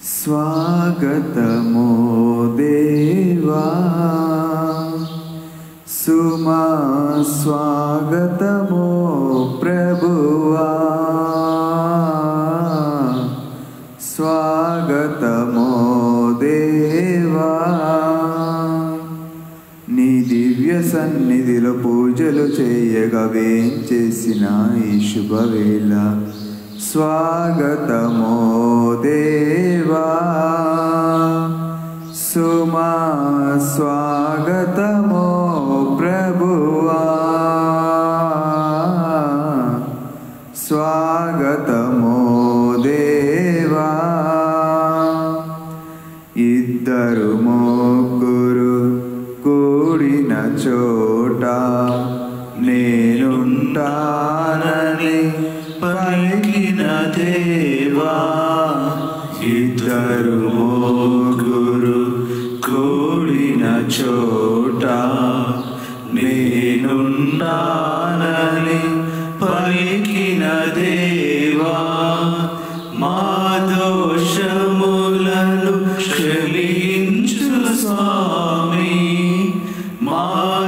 స్వాగతమో దేవా సుమా స్వాగతమో ప్రభువా స్వాగతమో దేవా నీ దివ్య సన్నిధిలో పూజలు చేయగా వేంచేసిన ఈ శుభవేళ స్వాగతమో దేవా సుమా స్వాగతమో ప్రభువా స్వాగతమో దేవా ఇద్దరు ముగ్గురు కూడిన చోట నేనుంటానని పలికిన దేవా ఇద్దరు ముగ్గురు కూడిన చోట నేనున్నానని పలికిన దేవా మా దోషములను క్షమించు స్వామి మా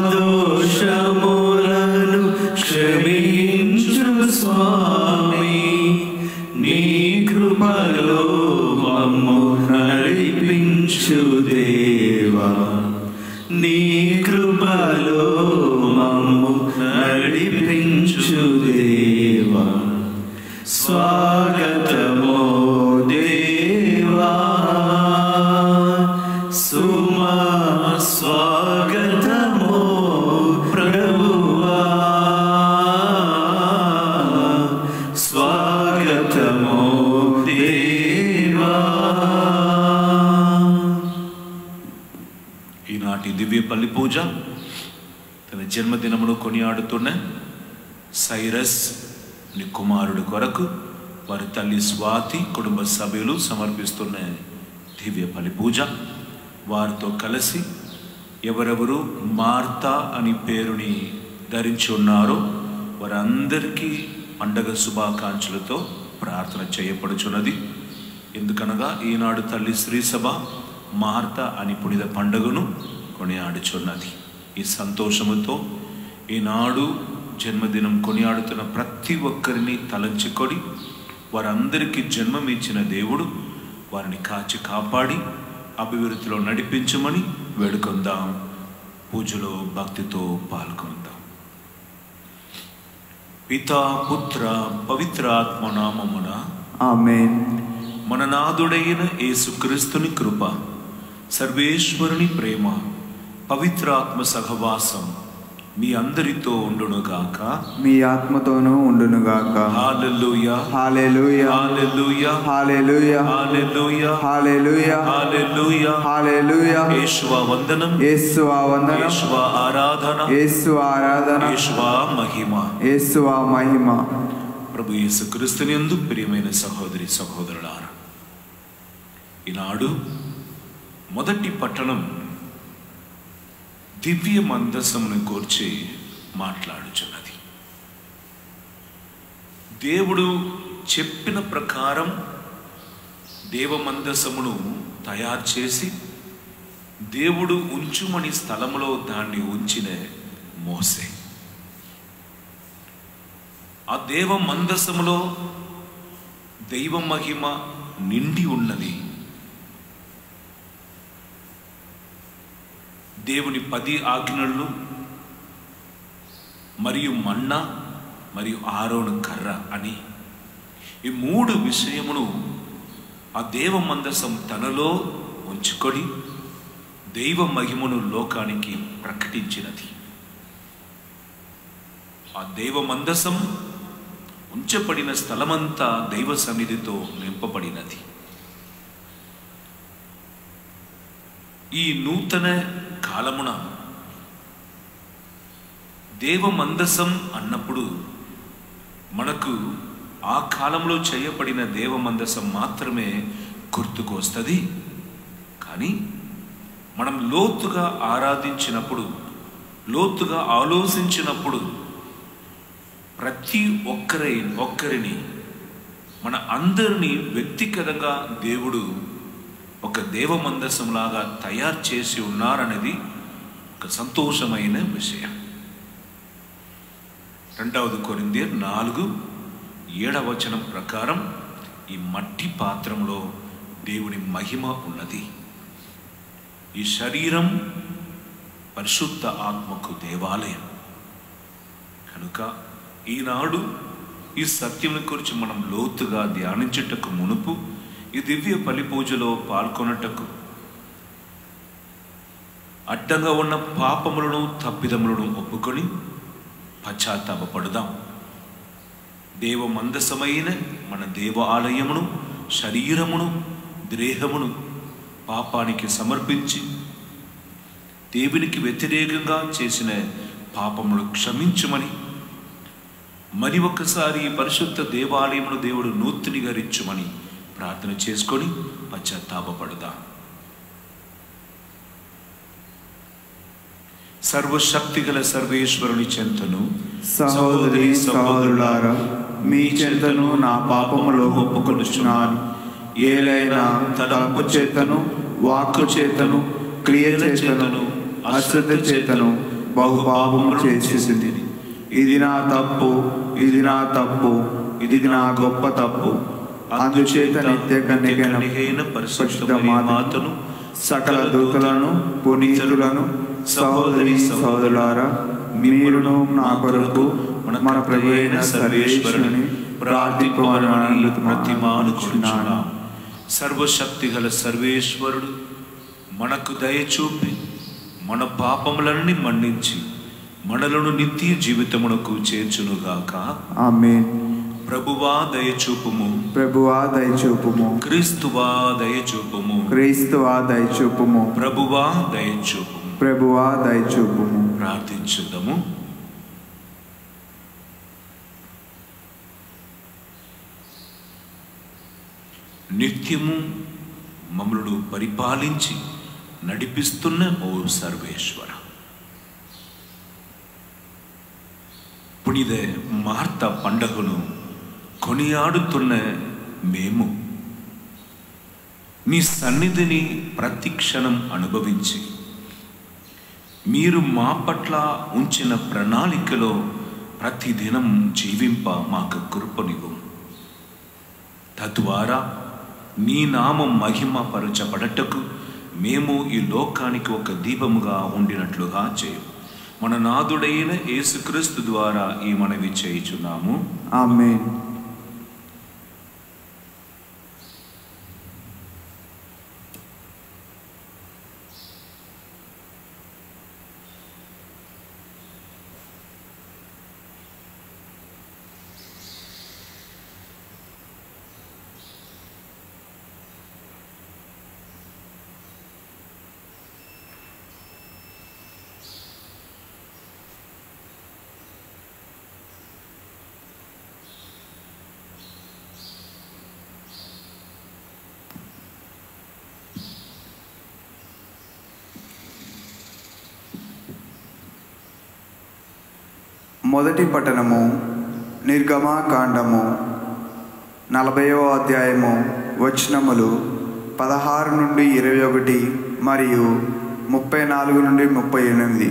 దోషములను క్షమించు స్వామి నీ కృపలో మమ్ము నడిపించు దేవా నీ కృపలో మమ్ము నడిపించు దేవా స్వాగతమో దేవా సుమా స్వాగతమో ప్రభువా స్వాగతమో దేవా ఈనాటి దివ్య పల్లి పూజ తన జన్మదినమును కొనియాడుతున్న సైరస్ ని కుమారుడు కొరకు వారి తల్లి స్వాతి కుటుంబ సభ్యులు సమర్పిస్తున్న దివ్య పల్లి పూజ వారితో కలిసి ఎవరెవరు మార్తా అని పేరుని ధరించి ఉన్నారో వారందరికీ పండగ శుభాకాంక్షలతో ప్రార్థన చేయబడుచున్నది ఎందుకనగా ఈనాడు తల్లి శ్రీసభ మార్త అని పునిద పండుగను కొనియాడుచున్నది ఈ సంతోషముతో ఈనాడు జన్మదినం కొనియాడుతున్న ప్రతి ఒక్కరిని తలంచుకొని వారందరికీ జన్మమిచ్చిన దేవుడు వారిని కాచి కాపాడి అభివృద్ధిలో నడిపించమని వేడుకొందాం పూజలో భక్తితో పాల్గొందాం పితా పుత్ర పవిత్రాత్మ నామమున ఆమెన్ మన నాదుడైన యేసుక్రీస్తుని కృప సర్వేశ్వరుని ప్రేమ పవిత్రాత్మ సహవాసం మీ అందరితో ఉండునుగాక మీ ఆత్మతోనూ ఉండునుగాక hallelujah hallelujah hallelujah hallelujah hallelujah hallelujah hallelujah hallelujah యేషువ వందనం యేసు వందనం యేషువ ఆరాధన యేసు ఆరాధన యేషువ మహిమ యేసు మహిమ ప్రభు యేసుక్రీస్తుని యందు ప్రియమైన సహోదరి సహోదరులారా ఈనాడు మొదటి పట్టణం దివ్య మందసమును కోర్చి మాట్లాడుచున్నది దేవుడు చెప్పిన ప్రకారం దేవమందసమును తయారు చేసి దేవుడు ఉంచుమని స్థలములో దాన్ని ఉంచిన మోసే ఆ దేవ మందసములో దైవ మహిమ నిండి ఉన్నది దేవుని పది ఆజ్ఞలు మరియు మన్న మరియు ఆరోను కర్ర అని ఈ మూడు విషయమును ఆ దేవ మందసం తనలో ఉంచుకొని దైవ మహిమను లోకానికి ప్రకటించినది ఆ దైవ మందసం ఉంచబడిన స్థలమంతా దైవ సన్నిధితో నింపబడినది ఈ నూతన కాలమున దేవ మందసం అన్నప్పుడు మనకు ఆ కాలంలో చేయబడిన దేవ మందసం మాత్రమే గుర్తుకు వస్తుంది కానీ మనం లోతుగా ఆరాధించినప్పుడు లోతుగా ఆలోచించినప్పుడు ప్రతి ఒక్కరి ఒక్కరిని మన అందరినీ వ్యక్తిగతంగా దేవుడు ఒక దేవ మందసంలాగా తయారు చేసి ఉన్నారనేది ఒక సంతోషమైన విషయం రెండవది కొరింది నాలుగు ఏడవ వచనం ప్రకారం ఈ మట్టి పాత్రంలో దేవుని మహిమ ఉన్నది ఈ శరీరం పరిశుద్ధ ఆత్మకు దేవాలయం కనుక ఈనాడు ఈ సత్యం గురించి మనం లోతుగా ధ్యానించుటకు మునుపు ఈ దివ్య బలి పూజలో పాల్గొనటకు అడ్డంగా ఉన్న పాపములను తప్పిదములను ఒప్పుకొని పశ్చాత్తాపపడదాం దేవ మందసమైన మన దేవాలయమును శరీరమును దేహమును పాపానికి సమర్పించి దేవునికి వ్యతిరేకంగా చేసిన పాపములు క్షమించుమని మరి ఒక్కసారి ఈ పరిశుద్ధ దేవాలయమును దేవుడు నూతనిగా రిచ్చుమని ప్రార్థన చేసుకొని పశ్చాత్తాపపడదాం సర్వశక్తిగల సర్వేశ్వరుని చెంతను సహోదరి సహోదరులారా మీ చెంతను నా పాపములో ఒప్పుకొనుచున్నాను ఏలైనా తలంపు చేతను వాక్కు చేతను క్రియ చేతను అశ్రద్ధ చేతను బహు పాపము చేసేసింది ఇది నా తప్పు ఇది నా తప్పు ఇది నా గొప్ప తప్పు అందుచేత నిత్య కన్యకైన కన్యకైన పరిశుద్ధ పరిశుద్ధ మాతను మాతను సకల దూతలను పునీతులను సహోదరి సహోదరులారా మీరును నా కొరకు మన ప్రభు అయిన సర్వేశ్వరుని ప్రార్థింపవలనని ప్రతిమానుకుంటున్నాం సర్వశక్తి గల సర్వేశ్వరుడు మనకు దయ చూపి మన పాపములన్నీ మన్నించి మనలను నిత్య జీవితమునకు చేర్చునుగాక ఆమేన్ ప్రభువా దయచూపుము ప్రభువా దయచూపుము క్రీస్తువా దయచూపుము క్రీస్తువా దయచూపుము ప్రభువా దయచూపుము ప్రభువా దయచూపుము ప్రార్థించుదాము నిత్యము మమ్మలను పరిపాలించి నడిపిస్తున్న ఓ సర్వేశ్వర పునిద మార్త పండగను కొనియాడుతున్న మేము మీ సన్నిధిని ప్రతిక్షణం అనుభవించి మీరు మా పట్ల ఉంచిన ప్రణాళికలో ప్రతిదినం జీవింప మాకు కృపనివ్వు తద్వారా నీ నామం మహిమ పరచబడటకు మేము ఈ లోకానికి ఒక దీపముగా ఉండినట్లుగా చేయం మన నాదుడైన యేసుక్రీస్తు ద్వారా ఈ మనవి చేయుచున్నాము ఆమేన్ మొదటి పట్టణము నిర్గమాకాండము నలభైవ అధ్యాయము వచనములు పదహారు నుండి ఇరవై ఒకటి మరియు ముప్పై నాలుగు నుండి ముప్పై ఎనిమిది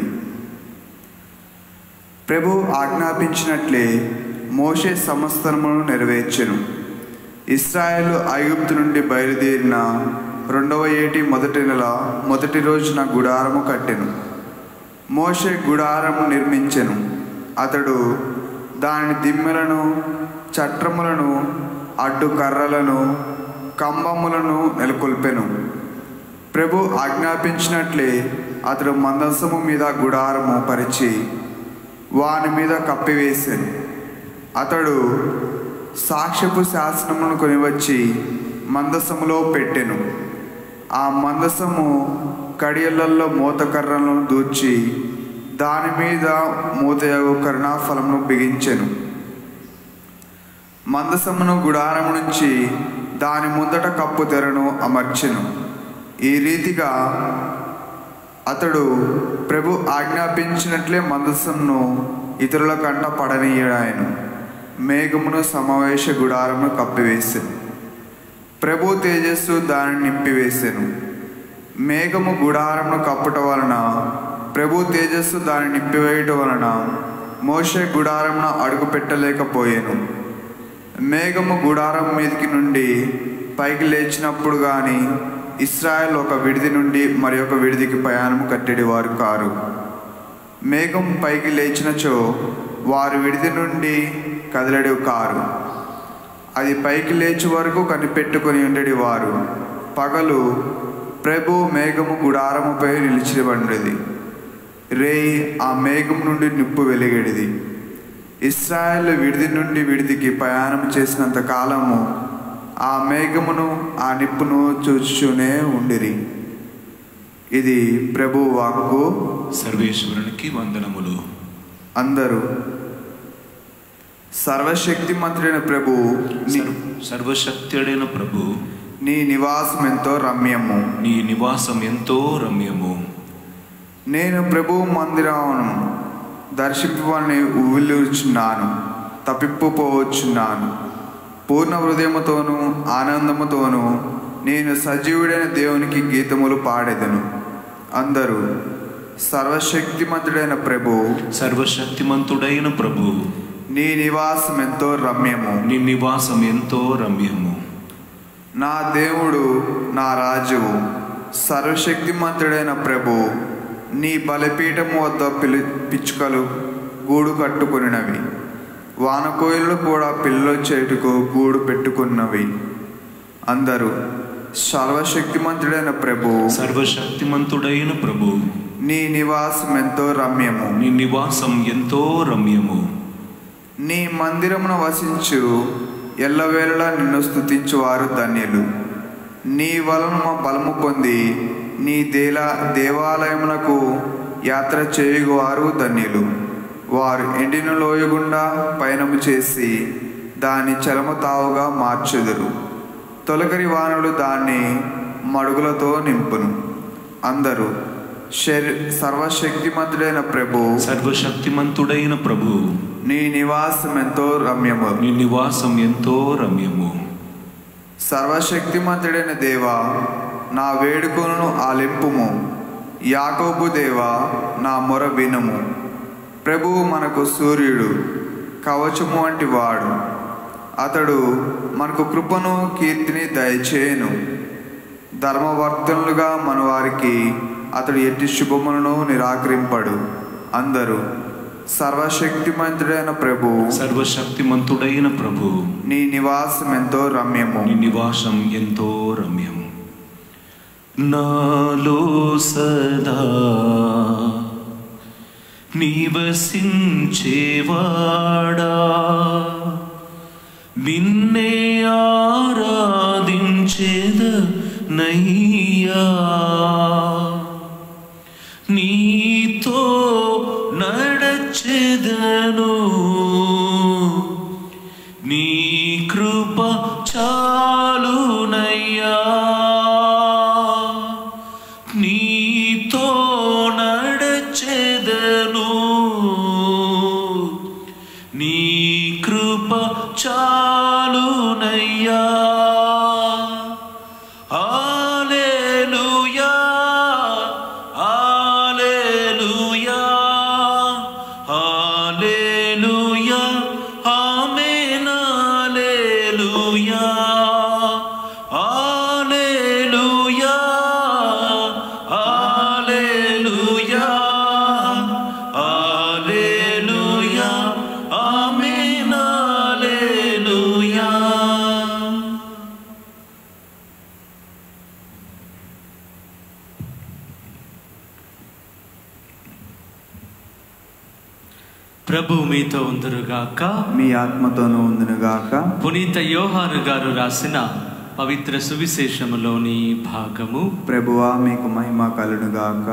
ప్రభు ఆజ్ఞాపించినట్లే మోషే సమస్తమును నెరవేర్చెను ఇస్రాయేలు ఐగుప్తు నుండి బయలుదేరిన రెండవ ఏటి మొదటి నెల మొదటి రోజున గుడారము కట్టెను మోషే గుడారము నిర్మించెను అతడు దాని దిమ్మెలను చట్రములను అడ్డు కర్రలను కంబములను నెలకొల్పెను ప్రభు ఆజ్ఞాపించినట్లే అతడు మందసము మీద గుడారము పరిచి వాని మీద కప్పివేశాను అతడు సాక్ష్యపు శాసనమును కొనివచ్చి మందసములో పెట్టెను ఆ మందసము కడియలలో మూతకర్రలను దూర్చి దాని మీద మూతయగు కరుణాఫలమును బిగించెను మందసమును గుడారము నుంచి దాని ముందట కప్పు తెరను అమర్చెను ఈ రీతిగా అతడు ప్రభు ఆజ్ఞాపించినట్లే మందసంను ఇతరుల కంట పడనీయడాయను మేఘమును సమావేశ గుడారమును కప్పివేశాను ప్రభు తేజస్సు దానిని నింపివేసెను మేఘము గుడారమును కప్పుట వలన ప్రభు తేజస్సు దాన్ని నింపివేయటం వలన మోషే గుడారమున అడుగు పెట్టలేకపోయాను మేఘము గుడారం మీదకి నుండి పైకి లేచినప్పుడు కానీ ఇస్రాయల్ ఒక విడిది నుండి మరి ఒక విడిదికి ప్రయాణము కట్టేది వారు కారు మేఘం పైకి లేచినచో వారు విడిది నుండి కదిలడి కారు అది పైకి లేచి వరకు కనిపెట్టుకొని ఉండేది వారు పగలు ప్రభు మేఘము గుడారముపై నిలిచిబడినది రేయి ఆ మేఘం నుండి నిప్పు వెలిగేడిది ఇస్రాయల్ విడిది నుండి విడిదికి ప్రయాణం చేసినంత కాలము ఆ మేఘమును ఆ నిప్పును చూచునే ఉండిరి ఇది ప్రభు వాక్కు సర్వేశ్వరునికి వందనములు అందరూ సర్వశక్తిమంతుడైన ప్రభు నీ- సర్వ- సర్వశక్తుడైన ప్రభు నీ నివాసం ఎంతో రమ్యము నీ నివాసం ఎంతో రమ్యము నేను ప్రభు మందిరమును దర్శింపని ఉవ్విల్లుచున్నాను తప్పిప్పుపోవచ్చున్నాను పూర్ణ హృదయముతోనూ ఆనందముతోనూ నేను సజీవుడైన దేవునికి గీతములు పాడేదను అందరూ సర్వశక్తిమంతుడైన ప్రభు సర్వశక్తిమంతుడైన ప్రభు నీ నివాసం ఎంతో రమ్యము నీ నివాసం ఎంతో రమ్యము నా దేవుడు నా రాజువు సర్వశక్తిమంతుడైన ప్రభు నీ బలిపీఠము వద్ద పిలి పిచ్చుకలు గూడు కట్టుకునినవి వానకోయిలు కూడా పిల్లలు చేటుకు గూడు పెట్టుకున్నవి అందరూ సర్వశక్తిమంతుడైన ప్రభు సర్వశక్తిమంతుడైన ప్రభు నీ నివాసం ఎంతో రమ్యము నీ నివాసం ఎంతో రమ్యము నీ మందిరమున వసించు ఎల్లవేళలా నిన్ను స్తుతించువారు ధన్యులు నీ వలన మా బలము పొంది నీ దేలా దేవాలయమునకు యాత్ర చేయువారు ధన్యులు వారు ఎండిన లోయగుండా పయనము చేసి దాని చలమ తావుగా మార్చెదరు తొలకరి వానలు దాన్ని మడుగులతో నింపును అందరూ శరీ సర్వశక్తిమంతుడైన ప్రభు సర్వశక్తిమంతుడైన ప్రభు నీ నివాసం ఎంతో రమ్యము నీ నివాసం ఎంతో రమ్యము సర్వశక్తిమంతుడైన దేవా నా వేడుకలను ఆలింపుము యాకోబు దేవా నా మొర వినుము ప్రభువు మనకు సూర్యుడు కవచము వంటి వాడు అతడు మనకు కృపను కీర్తిని దయచేయను ధర్మవర్తనులుగా మన వారికి అతడు ఎట్టి శుభములను నిరాకరింపడు అందరూ సర్వశక్తిమంతుడైన ప్రభు సర్వశక్తిమంతుడైన ప్రభు నీ నివాసం ఎంతో రమ్యము నీ నివాసం ఎంతో రమ్యం నాలో సదా నివసించేవాడా నిన్నే ఆరాధించేద నయ్యా నీతో నడచెదను నీ కృప చాలునయ్యా నీతో నడచెదను నీ కృప చాలునయ్యా హల్లెలూయా హల్లెలూయా హల్లెలూయా ఆమేన్ హల్లెలూయా హల్లెలూయా హల్లెలూయా హల్లెలూయా ఆమేన్ హల్లెలూయా ప్రభు మీతో ఉందరుగాక మీ ఆత్మతోనూ ఉందినుగాక పునీత యోహాను గారు రాసిన పవిత్ర సువిశేషములోని భాగము ప్రభువా మీకు మహిమ కలునుగాక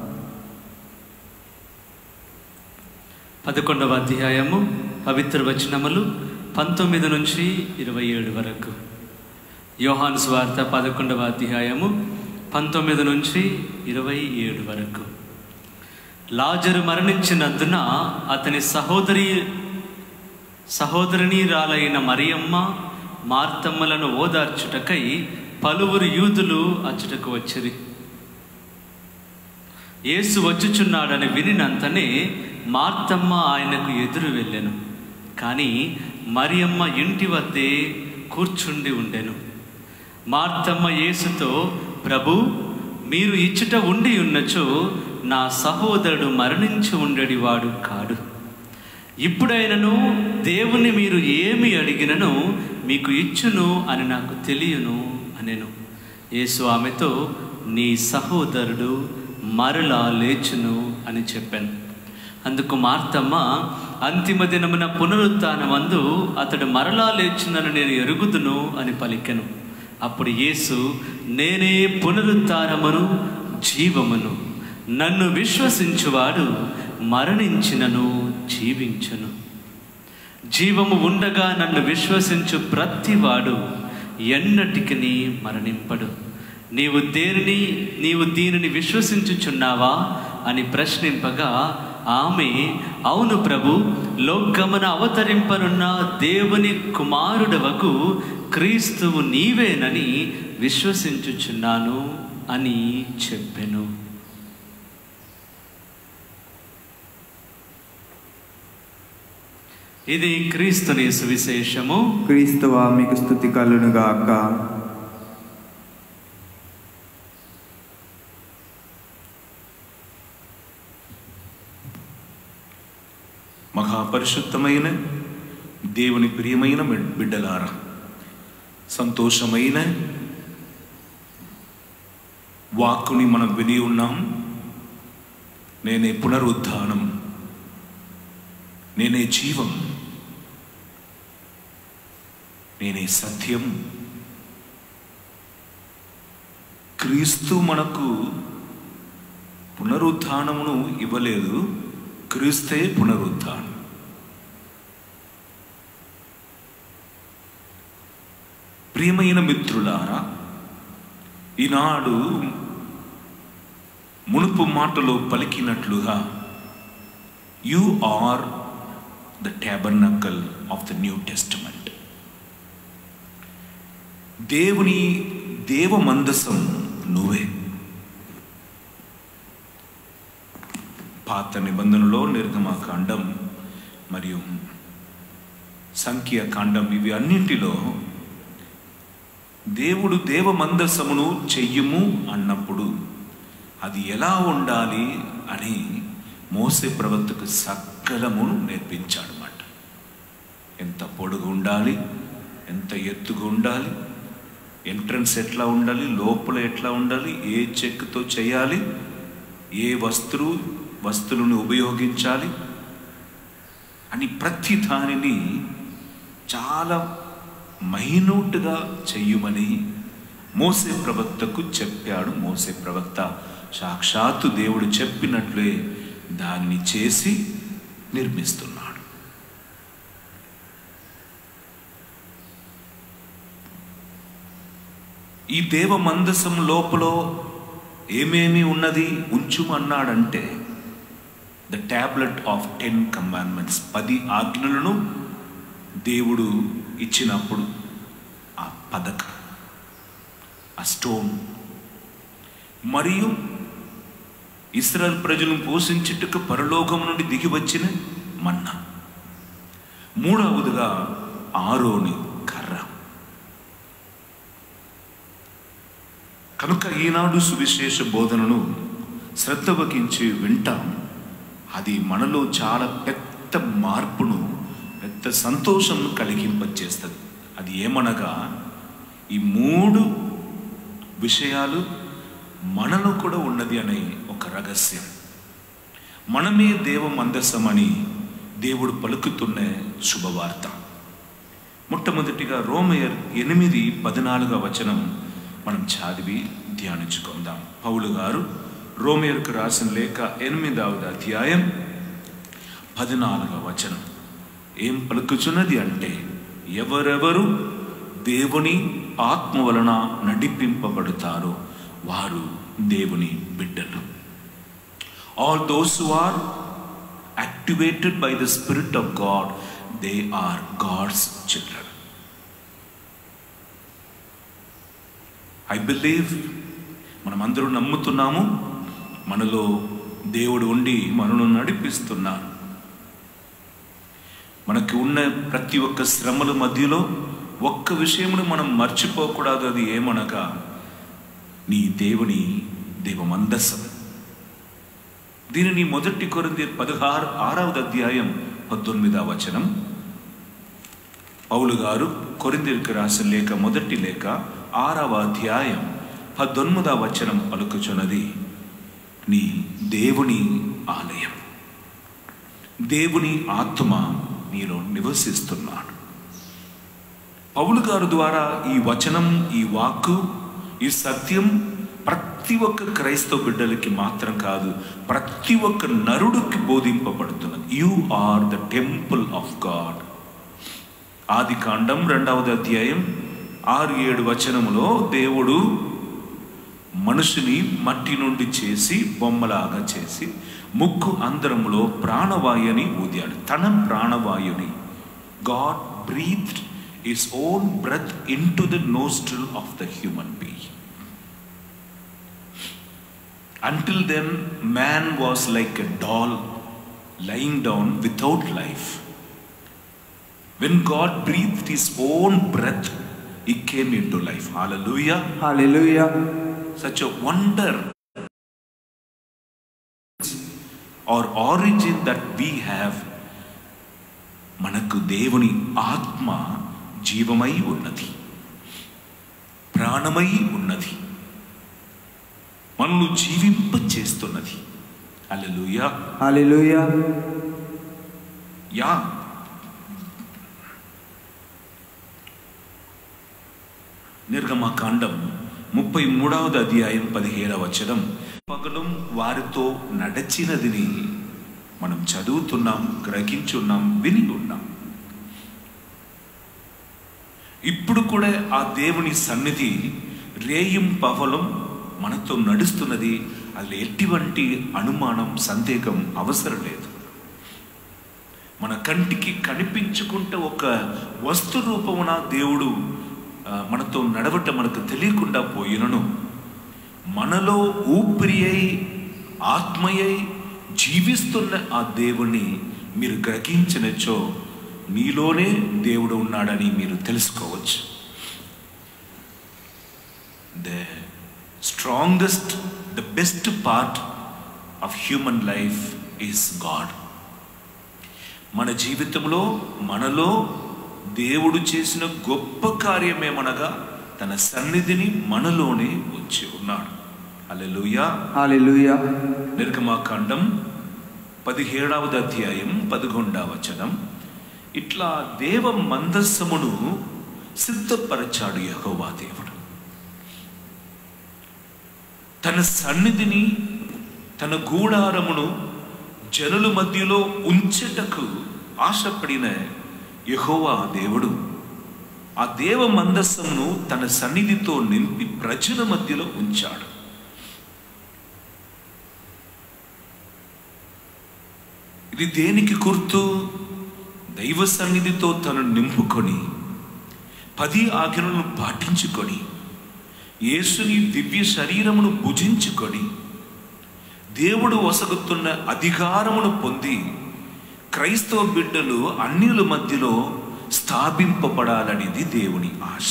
పదకొండవ అధ్యాయము పవిత్ర వచనములు పంతొమ్మిది నుంచి ఇరవై ఏడు వరకు యోహాను స్వార్త పదకొండవ అధ్యాయము పంతొమ్మిది నుంచి ఇరవై ఏడు వరకు లాజరు మరణించినందున అతని సహోదరి సహోదరిని రాలైన మరియమ్మ మార్తమ్మలను ఓదార్చుటకై పలువురు యూదులు అచ్చుటకు వచ్చిరి యేసు వచ్చుచున్నాడని వినినంతనే మార్తమ్మ ఆయనకు ఎదురు వెళ్ళెను కానీ మరియమ్మ ఇంటి వద్దే కూర్చుండి ఉండెను మార్తమ్మ యేసుతో ప్రభు మీరు ఇచ్చుట ఉండి ఉన్నచో నా సహోదరుడు మరణించి ఉండేవాడు కాడు ఇప్పుడైనను దేవుని మీరు ఏమి అడిగినను మీకు ఇచ్చును అని నాకు తెలియను అనెను యేసు ఆమెతో నీ సహోదరుడు మరలా లేచును అని చెప్పాను అందుకు మార్తమ్మ అంతిమ దినమున పునరుత్నమందు అతడు మరలా లేచునని నేను ఎరుగుదును అని పలికెను అప్పుడు యేసు నేనే పునరుత్నమును జీవమును నన్ను విశ్వసించువాడు మరణించినను జీవించును జీవము ఉండగా నన్ను విశ్వసించు ప్రతివాడు ఎన్నటికి మరణింపడు నీవు దేనిని నీవు దీనిని విశ్వసించుచున్నావా అని ప్రశ్నింపగా ఆమె అవును ప్రభు లోకమున అవతరింపనున్న దేవుని కుమారుడవకు క్రీస్తువు నీవేనని విశ్వసించుచున్నాను అని చెప్పెను ఇది క్రీస్తుని సువిశేషము క్రీస్తువా మీకు స్థుతి కలును గాక మహాపరిశుద్ధమైన దేవుని ప్రియమైన బిడ్- బిడ్డలారా సంతోషమైన వాక్కుని మనం విని ఉన్నాం నేనే పునరుద్ధానం నేనే జీవం నేనే సత్యం క్రీస్తు మనకు పునరుద్ధానమును ఇవ్వలేదు క్రీస్తే పునరుద్ధానం ప్రియమైన మిత్రులారా ఈనాడు మునుపు మాటలో పలికినట్లుగా you are the tabernacle of the New Testament దేవుని దేవ మందసం నువ్వే పాత నిబంధనలో నిర్గమాకాండం మరియు సంఖ్యాకాండం ఇవి అన్నింటిలో దేవుడు దేవ మందసమును చెయ్యము అన్నప్పుడు అది ఎలా ఉండాలి అని మోసే ప్రవక్తకు సకలమును నేర్పించాడు అన్నమాట ఎంత పొడుగు ఉండాలి ఎంత ఎత్తుగా ఉండాలి ఎంట్రన్స్ ఎట్లా ఉండాలి లోపల ఎట్లా ఉండాలి ఏ చెక్కుతో చేయాలి ఏ వస్తువు వస్తువులను ఉపయోగించాలి అని ప్రతి దానిని చాలా మైన్యూట్గా చెయ్యమని మోసే ప్రవక్తకు చెప్పాడు మోసే ప్రవక్త సాక్షాత్తు దేవుడు చెప్పినట్లే దాన్ని చేసి నిర్మిస్తున్నాడు ఈ దేవ మందసం లోపల ఏమేమి ఉన్నది ఉంచుమన్నాడంటే the tablet of ten commandments పది ఆజ్ఞలను దేవుడు ఇచ్చినప్పుడు ఆ పదక ఆ స్టోన్ మరియు ఇస్రాయల్ ప్రజలను పోషించుటకు పరలోకం నుండి దిగి వచ్చిన మన్న మూడవదిగా ఆరోని కర్ర కనుక ఈనాడు సువిశేష బోధనను శ్రద్ధ వహించి వింటాం అది మనలో చాలా పెద్ద మార్పును పెద్ద సంతోషం కలిగింపచేస్తుంది అది ఏమనగా ఈ మూడు విషయాలు మనలో కూడా ఉన్నది అనే ఒక రహస్యం మనమే దేవ మందసమని దేవుడు పలుకుతున్న శుభవార్త మొట్టమొదటిగా రోమయర్ ఎనిమిది పద్నాలుగవ వచనం మనం చదివి ధ్యానించుకుందాం పౌలు గారు రోమేరుకు రాసిన లేఖ ఎనిమిదవది అధ్యాయం పద్నాలుగవ వచనం ఏం పలుకుచున్నది అంటే ఎవరెవరు దేవుని ఆత్మ వలన నడిపింపబడతారో వారు దేవుని బిడ్డలు all those who are activated by the spirit of God they are God's children I believe మనం అందరూ నమ్ముతున్నాము మనలో దేవుడు ఉండి మనను నడిపిస్తున్నారు మనకి ఉన్న ప్రతి ఒక్క శ్రమల మధ్యలో ఒక్క విషయమును మనం మర్చిపోకూడదు అది ఏమనగా నీ దేవుని దేవమందసం దీనిని మొదటి కొరింది పదహారు ఆరవది అధ్యాయం పద్దెనిమిదవ వచనం పౌలు గారు కొరిందీలకు రాసిన లేఖ మొదటి లేఖ ఆరవ అధ్యాయం పద్దెనిమిదవ వచనం పలుకుచున్నది నీ దేవుని ఆలయం దేవుని ఆత్మ నీలో నివసిస్తున్నాడు పౌలు గారు ద్వారా ఈ వచనం ఈ వాక్కు ఈ సత్యం ప్రతి ఒక్క క్రైస్తవ బిడ్డలకి మాత్రం కాదు ప్రతి ఒక్క నరుడికి బోధింపబడుతున్నది you are the temple of God ఆది కాండం రెండవది అధ్యాయం ఆరు ఏడు వచనములో దేవుడు మనుషుని మట్టి నుండి చేసి బొమ్మలాగా చేసి ముక్కు అందరములో ప్రాణవాయుని ఊదాడు తన ప్రాణవాయుని God breath is own breath in to the nostril of the human be Until then, man was like a doll lying down without life. When God breathed His own breath, He came into life. Hallelujah. Hallelujah Such a wonder or origin that we have. మనకు దేవుని ఆత్మ జీవమై ఉన్నది ప్రాణమై ఉన్నది మనల్ని జీవింప చేస్తున్నది alleluia హల్లెలూయా yeah నిర్గమకాండం ముప్పై మూడవది అధ్యాయం పదిహేడవ వచనం పగలం వారితో నడచినదిని మనం చదువుతున్నాం గ్రహించున్నాం విని ఉన్నాం ఇప్పుడు కూడా ఆ దేవుని సన్నిధి రేయం పవలం మనతో నడుస్తున్నది అది ఎటువంటి అనుమానం సందేహం అవసరం లేదు మన కంటికి కనిపించుకుంటే ఒక వస్తు రూపమున దేవుడు ఆ, మనతో నడవటం మనకు తెలియకుండా పోయినను మనలో ఊపిరి అయి ఆత్మయై జీవిస్తున్న ఆ దేవుణ్ణి మీరు గ్రహించినచో మీలోనే దేవుడు ఉన్నాడని మీరు తెలుసుకోవచ్చు the strongest the best part of human life is God మన జీవితంలో మనలో దేవుడు చేసిన గొప్ప కార్యమేమనగా తన సన్నిధిని మనలోనే ఉంచి ఉన్నాడు అల్లెలుయా హల్లెలూయా నిర్గమాకాండం పదిహేడవది అధ్యాయం పదకొండవ వచనం ఇట్లా దేవ మందస్సమును సిద్ధపరచాడు యహోవా దేవుడు తన సన్నిధిని తన గూడారమును జనుల మధ్యలో ఉంచెటకు ఆశపడిన యహోవా దేవుడు ఆ దేవ మందస్సమును తన సన్నిధితో నింపి ప్రజల మధ్యలో ఉంచాడు ఇది దేనికి గుర్తు దైవ సన్నిధితో తను నింపుకొని పది ఆజ్ఞలను పాటించుకొని యేసుని దివ్య శరీరమును భుజించుకొని దేవుడు వసగుతున్న అధికారమును పొంది క్రైస్తవ బిడ్డలు అన్యుల మధ్యలో స్థాపింపబడాలనేది దేవుని ఆశ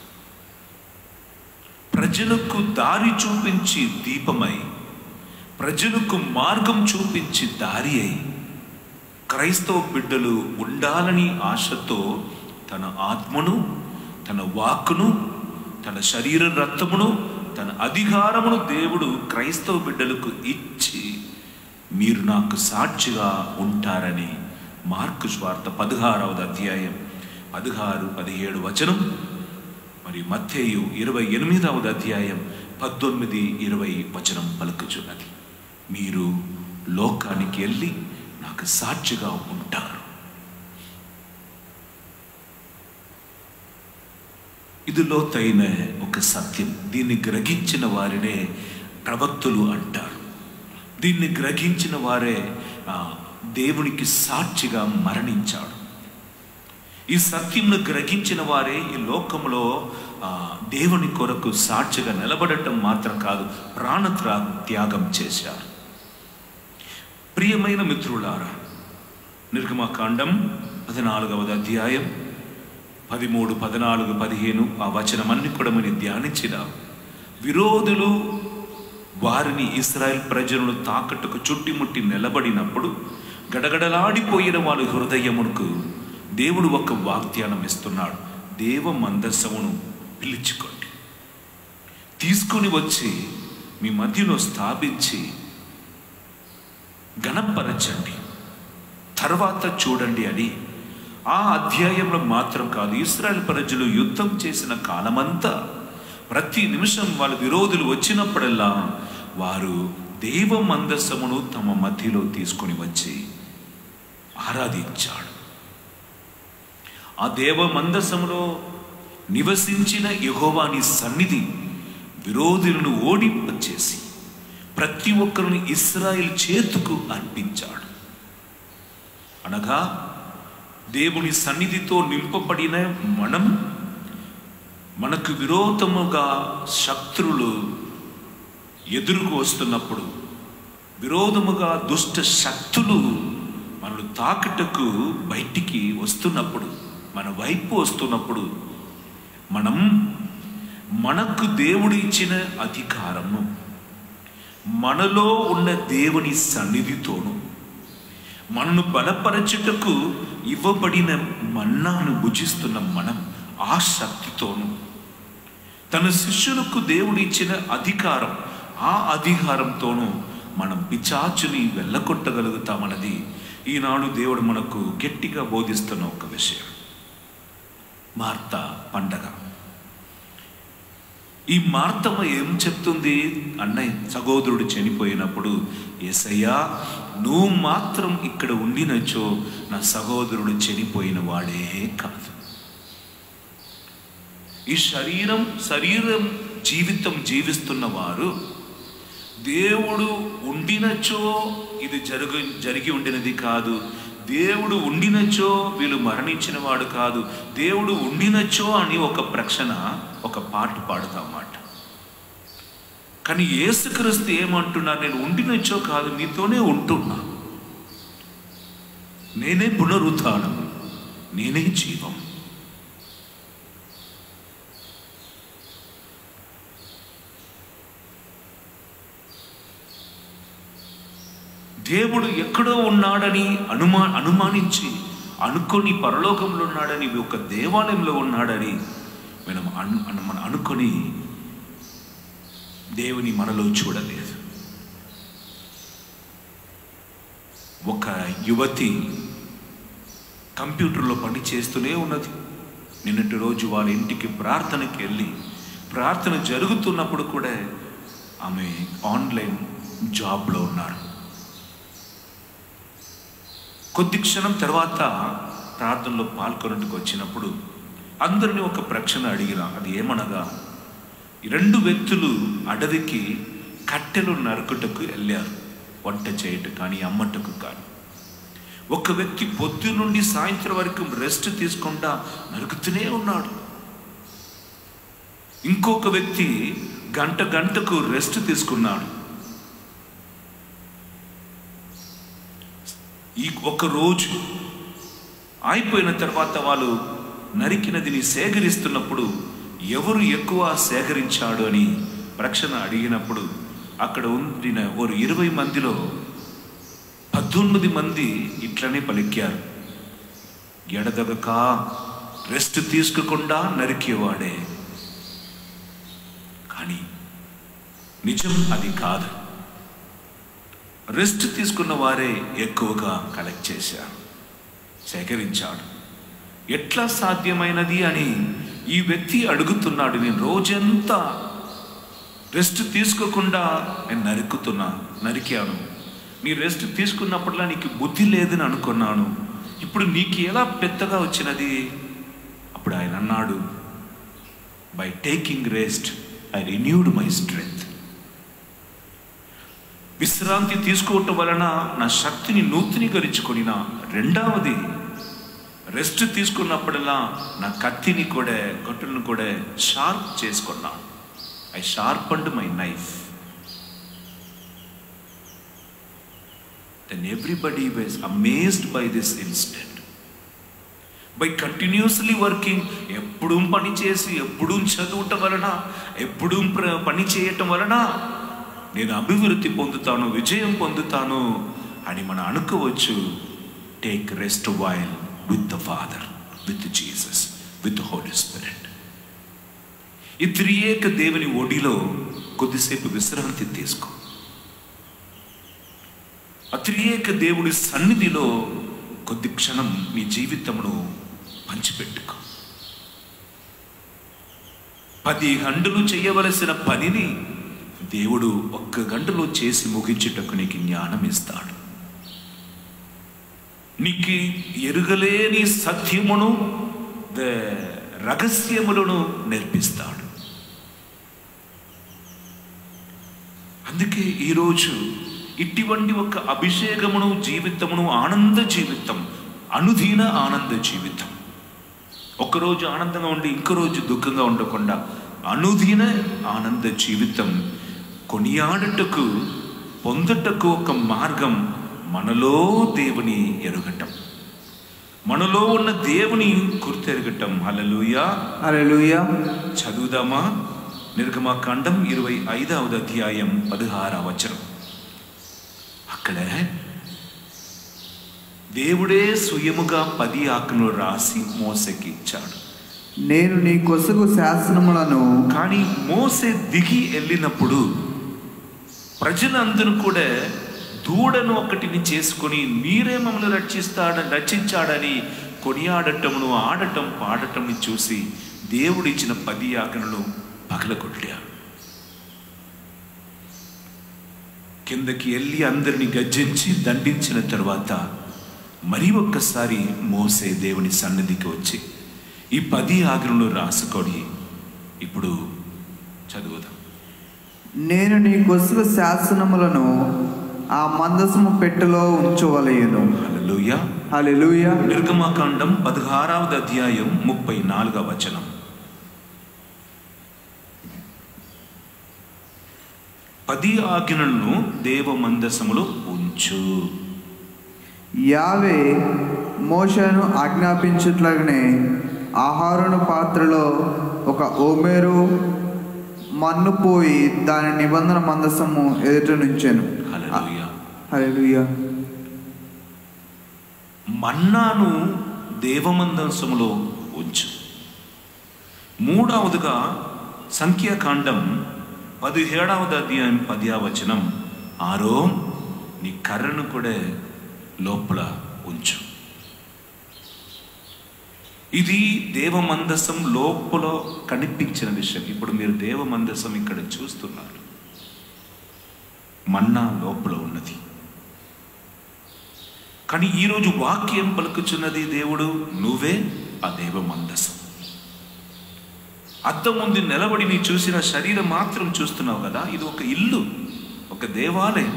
ప్రజలకు దారి చూపించి దీపమై ప్రజలకు మార్గం చూపించి దారి అయి క్రైస్తవ బిడ్డలు ఉండాలని ఆశతో తన ఆత్మను తన వాక్కును తన శరీర రక్తమును తన అధికారమును దేవుడు క్రైస్తవ బిడ్డలకు ఇచ్చి మీరు నాకు సాక్షిగా ఉంటారని మార్కు స్వార్థ పదహారవది అధ్యాయం పదహారు పదిహేడు వచనం మరి మత్తేయు ఇరవై ఎనిమిదవది అధ్యాయం పద్దెనిమిది ఇరవై వచనం పలుకుచున్నది మీరు లోకానికి వెళ్ళి నాకు సాక్షిగా ఉంటారు ఇది లోతైన ఒక సత్యం దీన్ని గ్రహించిన వారినే ప్రవక్తులు అంటారు దీన్ని గ్రహించిన వారే ఆ, దేవునికి సాక్షిగా మరణించాడు ఈ సత్యంను గ్రహించిన వారే ఈ లోకంలో ఆ, దేవుని కొరకు సాక్షిగా నిలబడటం మాత్రం కాదు ప్రాణత్రా త్యాగం చేశారు ప్రియమైన మిత్రులారా నిర్గమకాండం పద్నాలుగవది అధ్యాయం పదిమూడు పద్నాలుగు పదిహేను ఆ వచనమన్ని కూడా మనం ధ్యానించిన విరోధులు వారిని ఇస్రాయెల్ ప్రజలను తాకట్టుకు చుట్టిముట్టి నిలబడినప్పుడు గడగడలాడిపోయిన వాళ్ళ హృదయమునకు దేవుడు ఒక వాగ్దానం ఇస్తున్నాడు దేవ మందస్సమును పిలుచుకోండి తీసుకొని వచ్చి మీ మధ్యలో స్థాపించి గణపరచండి తర్వాత చూడండి అని ఆ అధ్యాయంలో మాత్రం కాదు ఇస్రాయల్ ప్రజలు యుద్ధం చేసిన కాలమంతా ప్రతి నిమిషం వాళ్ళ విరోధులు వచ్చినప్పుడల్లా వారు దేవ మందస్సమును తమ మధ్యలో తీసుకొని వచ్చి ఆరాధించాడు ఆ దేవ మందసములో నివసించిన యెహోవాని సన్నిధి విరోధులను ఓడింపచేసి ప్రతి ఒక్కరిని ఇస్రాయేల్ చేతుకు అర్పించాడు అనగా దేవుని సన్నిధితో నింపబడిన మనం మనకు విరోధముగా శత్రులు ఎదురుకు వస్తున్నప్పుడు విరోధముగా దుష్ట శక్తులు మనల్ని తాకటకు బయటికి వస్తున్నప్పుడు మన వైపు వస్తున్నప్పుడు మనం మనకు దేవుడు ఇచ్చిన అధికారము మనలో ఉన్న దేవుని సన్నిధితోను మనను బలపరచుటకు ఇవ్వబడిన మన్నాను భుజిస్తున్న మనం ఆ శక్తితోను తన శిష్యులకు దేవుడు ఇచ్చిన అధికారం ఆ అధికారంతోనూ మనం పిచాచుని వెళ్ళగొట్టగలుగుతామన్నది ఈనాడు దేవుడు మనకు గట్టిగా బోధిస్తున్న ఒక విషయం మార్త పండగ ఈ మార్తమ్మ ఏం చెప్తుంది అన్నయ్య సహోదరుడు చనిపోయినప్పుడు ఏసయ్యా నువ్వు మాత్రం ఇక్కడ ఉండినచో నా సహోదరుడు చనిపోయిన వాడే కాదు ఈ శరీరం శరీరం జీవితం జీవిస్తున్న వారు దేవుడు ఉండినచో ఇది జరుగు జరిగి ఉండినది కాదు దేవుడు ఉండినచో వీళ్ళు మరణించిన వాడు కాదు దేవుడు ఉండినచో అని ఒక ప్రశ్న ఒక పాట పాడుతామాట కానీ యేసుక్రీస్తు ఏమంటున్నారు నేను ఉండినచో కాదు మీతోనే ఉంటున్నా నేనే పునరుత్థానం నేనే జీవం దేవుడు ఎక్కడో ఉన్నాడని అనుమా అనుమానించి అనుకొని పరలోకంలో ఉన్నాడని ఒక దేవాలయంలో ఉన్నాడని మనం అను అను- మనం అనుకొని దేవుని మనలో చూడలేదు ఒక యువతి కంప్యూటర్లో పని చేస్తూనే ఉన్నది నిన్నటి రోజు వాళ్ళ ఇంటికి ప్రార్థనకి వెళ్ళి ప్రార్థన జరుగుతున్నప్పుడు కూడా ఆమె ఆన్లైన్ జాబ్లో ఉన్నారు కొద్ది క్షణం తర్వాత ప్రార్థనలో పాల్గొనట్టుకు వచ్చినప్పుడు అందరిని ఒక ప్రశ్న అడిగిన అది ఏమనగా ఈ రెండు వ్యక్తులు అడవికి కట్టెలు నరుకుటకు వెళ్ళారు వంట చేయటం కానీ అమ్మటకు కానీ ఒక వ్యక్తి పొద్దు నుండి సాయంత్రం వరకు రెస్ట్ తీసుకుంటా నరుకుతూనే ఉన్నాడు ఇంకొక వ్యక్తి గంట గంటకు రెస్ట్ తీసుకున్నాడు ఈ ఒక రోజు అయిపోయిన తర్వాత వాళ్ళు నరికినదిని సేకరిస్తున్నప్పుడు ఎవరు ఎక్కువ సేకరించాడు అని ప్రశ్న అడిగినప్పుడు అక్కడ ఉండిన ఓరు ఇరవై మందిలో పద్దెనిమిది మంది ఇట్లనే పలికారు ఎడదగక రెస్ట్ తీసుకోకుండా నరికేవాడే కానీ నిజం అది కాదు రెస్ట్ తీసుకున్న వారే ఎక్కువగా కలెక్ట్ చేశారు సేకరించాడు ఎట్లా సాధ్యమైనది అని ఈ వ్యక్తి అడుగుతున్నాడు నేను రోజంతా రెస్ట్ తీసుకోకుండా నేను నరుకుతున్నా నరికాను నీ రెస్ట్ తీసుకున్నప్పుడల్లా నీకు బుద్ధి లేదని అనుకున్నాను ఇప్పుడు నీకు ఎలా పెద్దగా వచ్చినది అప్పుడు ఆయన అన్నాడు by taking rest I renewed my strength విశ్రాంతి తీసుకోవటం వలన నా శక్తిని నూతనీకరించుకొనిన రెండవది రెస్ట్ తీసుకున్నప్పుడల్లా నా కత్తిని కూడా గొట్టులను కూడా షార్ప్ చేసుకున్నాను I sharp and my knife then everybody was amazed by this instant by continuously working ఎప్పుడూ పని చేసి ఎప్పుడూ చదువుటం వలన ఎప్పుడూ ప్ర- పని చేయటం వలన నేను అభివృద్ధి పొందుతాను విజయం పొందుతాను అని మనం అనుకోవచ్చు take rest while with the Father with Jesus with Holy Spirit ఈ త్రియేక దేవుని ఒడిలో కొద్దిసేపు విశ్రాంతి తీసుకో ఆ త్రియేక దేవుడి సన్నిధిలో కొద్ది క్షణం నీ జీవితమును పంచిపెట్టుకో పది గంటలు చేయవలసిన పనిని దేవుడు ఒక్క గంటలో చేసి ముగించుటకు నీకు జ్ఞానం ఇస్తాడు నీకు ఎరుగలేని సత్యమును ద రహస్యములను నేర్పిస్తాడు అందుకే ఈరోజు ఇటువంటి ఒక అభిషేకమును జీవితమును ఆనంద జీవితం అనుదీన ఆనంద జీవితం ఒకరోజు ఆనందంగా ఉండి ఇంకో రోజు దుఃఖంగా ఉండకుండా అనుదిన ఆనంద జీవితం కొనియాడుటకు పొందుటకు ఒక మార్గం మనలో దేవుని ఎరుగటం మనలో ఉన్న దేవుని గుర్తెరగటం హల్లెలూయా హల్లెలూయా చదువుదామా నిర్గమాకాండం ఇరవై ఐదవది అధ్యాయం పదహారవ వచనం అక్కడ దేవుడే స్వయముగా పది ఆజ్ఞలు రాసి మోసకి ఇచ్చాడు నేను నీ కొసుగు శాసనములను కానీ మోసే దిగి వెళ్ళినప్పుడు ప్రజలందరూ కూడా దూడను ఒకటిని చేసుకొని మీరే మమ్మల్ని రక్షిస్తాడని రక్షించాడని కొనియాడటమును ఆడటం పాడటం చూసి దేవుడు ఇచ్చిన పది ఆజ్ఞలు పగలగొట్టారు కిందకి వెళ్ళి అందరిని గజ్జించి దండించిన తర్వాత మరి ఒక్కసారి మోసే దేవుని సన్నిధికి వచ్చి ఈ పది ఆజ్ఞలు రాసుకొని ఇప్పుడు చదువుదాం నేను నీ కొసుగు శాసనములను ఆ మందసము పెట్టెలో ఉంచవలయును హల్లెలూయా హల్లెలూయా నిర్గమాకాండం పదహారవది అధ్యాయం ముప్పై నాలుగవ వచనం పది ఆజ్ఞలను దేవ మందసములో ఉంచు యావే మోషను ఆజ్ఞాపించుట్లనే ఆహారును పాత్రలో ఒక ఓమేరు మన్ను పోయి దాని నిబంధన మందసము ఎదుట నుంచెను హల్లెలూయా హల్లెలూయా మన్నాను దేవమందసములో ఉంచు మూడవదిగా సంఖ్యాకాండం పదిహేడవది అధ్యాయం పదియా వచనం ఆరో నీ కర్రను కూడా లోపల ఉంచు ఇది దేవమందసం లోపల కనిపించిన విషయం ఇప్పుడు మీరు దేవమందసం ఇక్కడ చూస్తున్నారు మన్నా లోపల ఉన్నది కానీ ఈరోజు వాక్యం పలుకుచున్నది దేవుడు నువ్వే ఆ దేవ మందసం అద్దం ముందు నిలబడి నీ చూసిన శరీరం మాత్రం చూస్తున్నావు కదా ఇది ఒక ఇల్లు ఒక దేవాలయం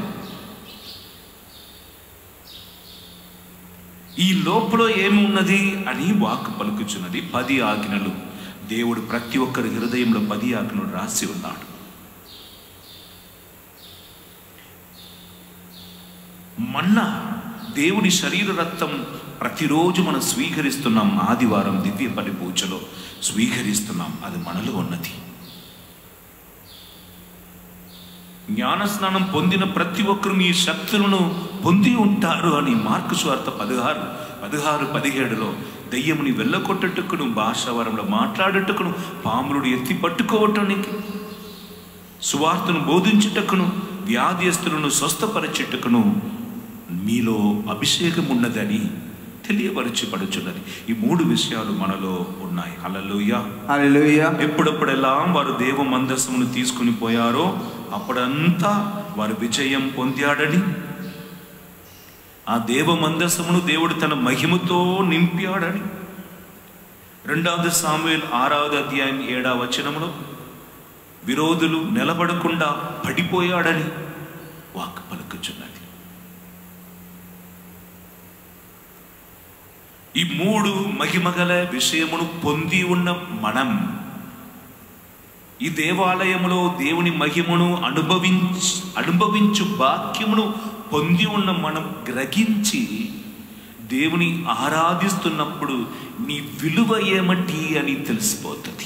ఈ లోపల ఏమున్నది అని వాక్ పలుకుచున్నది పది ఆజ్ఞలు దేవుడు ప్రతి ఒక్కరి హృదయంలో పది ఆజ్ఞలు రాసి ఉన్నాడు మన్నా దేవుని శరీర రక్తం ప్రతిరోజు మనం స్వీకరిస్తున్నాం ఆదివారం దివ్య పని పూజలో స్వీకరిస్తున్నాం అది మనలో ఉన్నది జ్ఞానస్నానం పొందిన ప్రతి ఒక్కరు మీ శక్తులను పొంది ఉంటారు అని మార్కు స్వార్థ పదహారు పదహారు పదిహేడులో దయ్యముని వెళ్ళకొట్టట్టుకును భాషావరంలో మాట్లాడటకును పాములుడు ఎత్తి పట్టుకోవటానికి సువార్తను బోధించుటకును వ్యాధిస్తులను స్వస్థపరచుటకును మీలో అభిషేకం ఉన్నదని తెలియపరచబడుచున్నది ఈ మూడు విషయాలు మనలో ఉన్నాయి హల్లెలూయా హల్లెలూయా ఎప్పుడప్పుడెల్లా వారు దేవ మందస్సును తీసుకుని పోయారో అప్పుడంతా వారు విజయం పొందాడని ఆ దేవ మందస్సమును దేవుడు తన మహిమతో నింపాడని రెండవది సామువేల్ ఆరవది అధ్యాయం ఏడవ వచనములో విరోధులు నిలబడకుండా పడిపోయాడని వాక్ పలుకుచున్నది ఈ మూడు మహిమగల విషయమును పొంది ఉన్న మనం ఈ దేవాలయములో దేవుని మహిమను అనుభవించి అనుభవించు వాక్యమును పొంది ఉన్న మనం గ్రహించి దేవుని ఆరాధిస్తున్నప్పుడు నీ విలువ ఏమిటి అని తెలిసిపోతుంది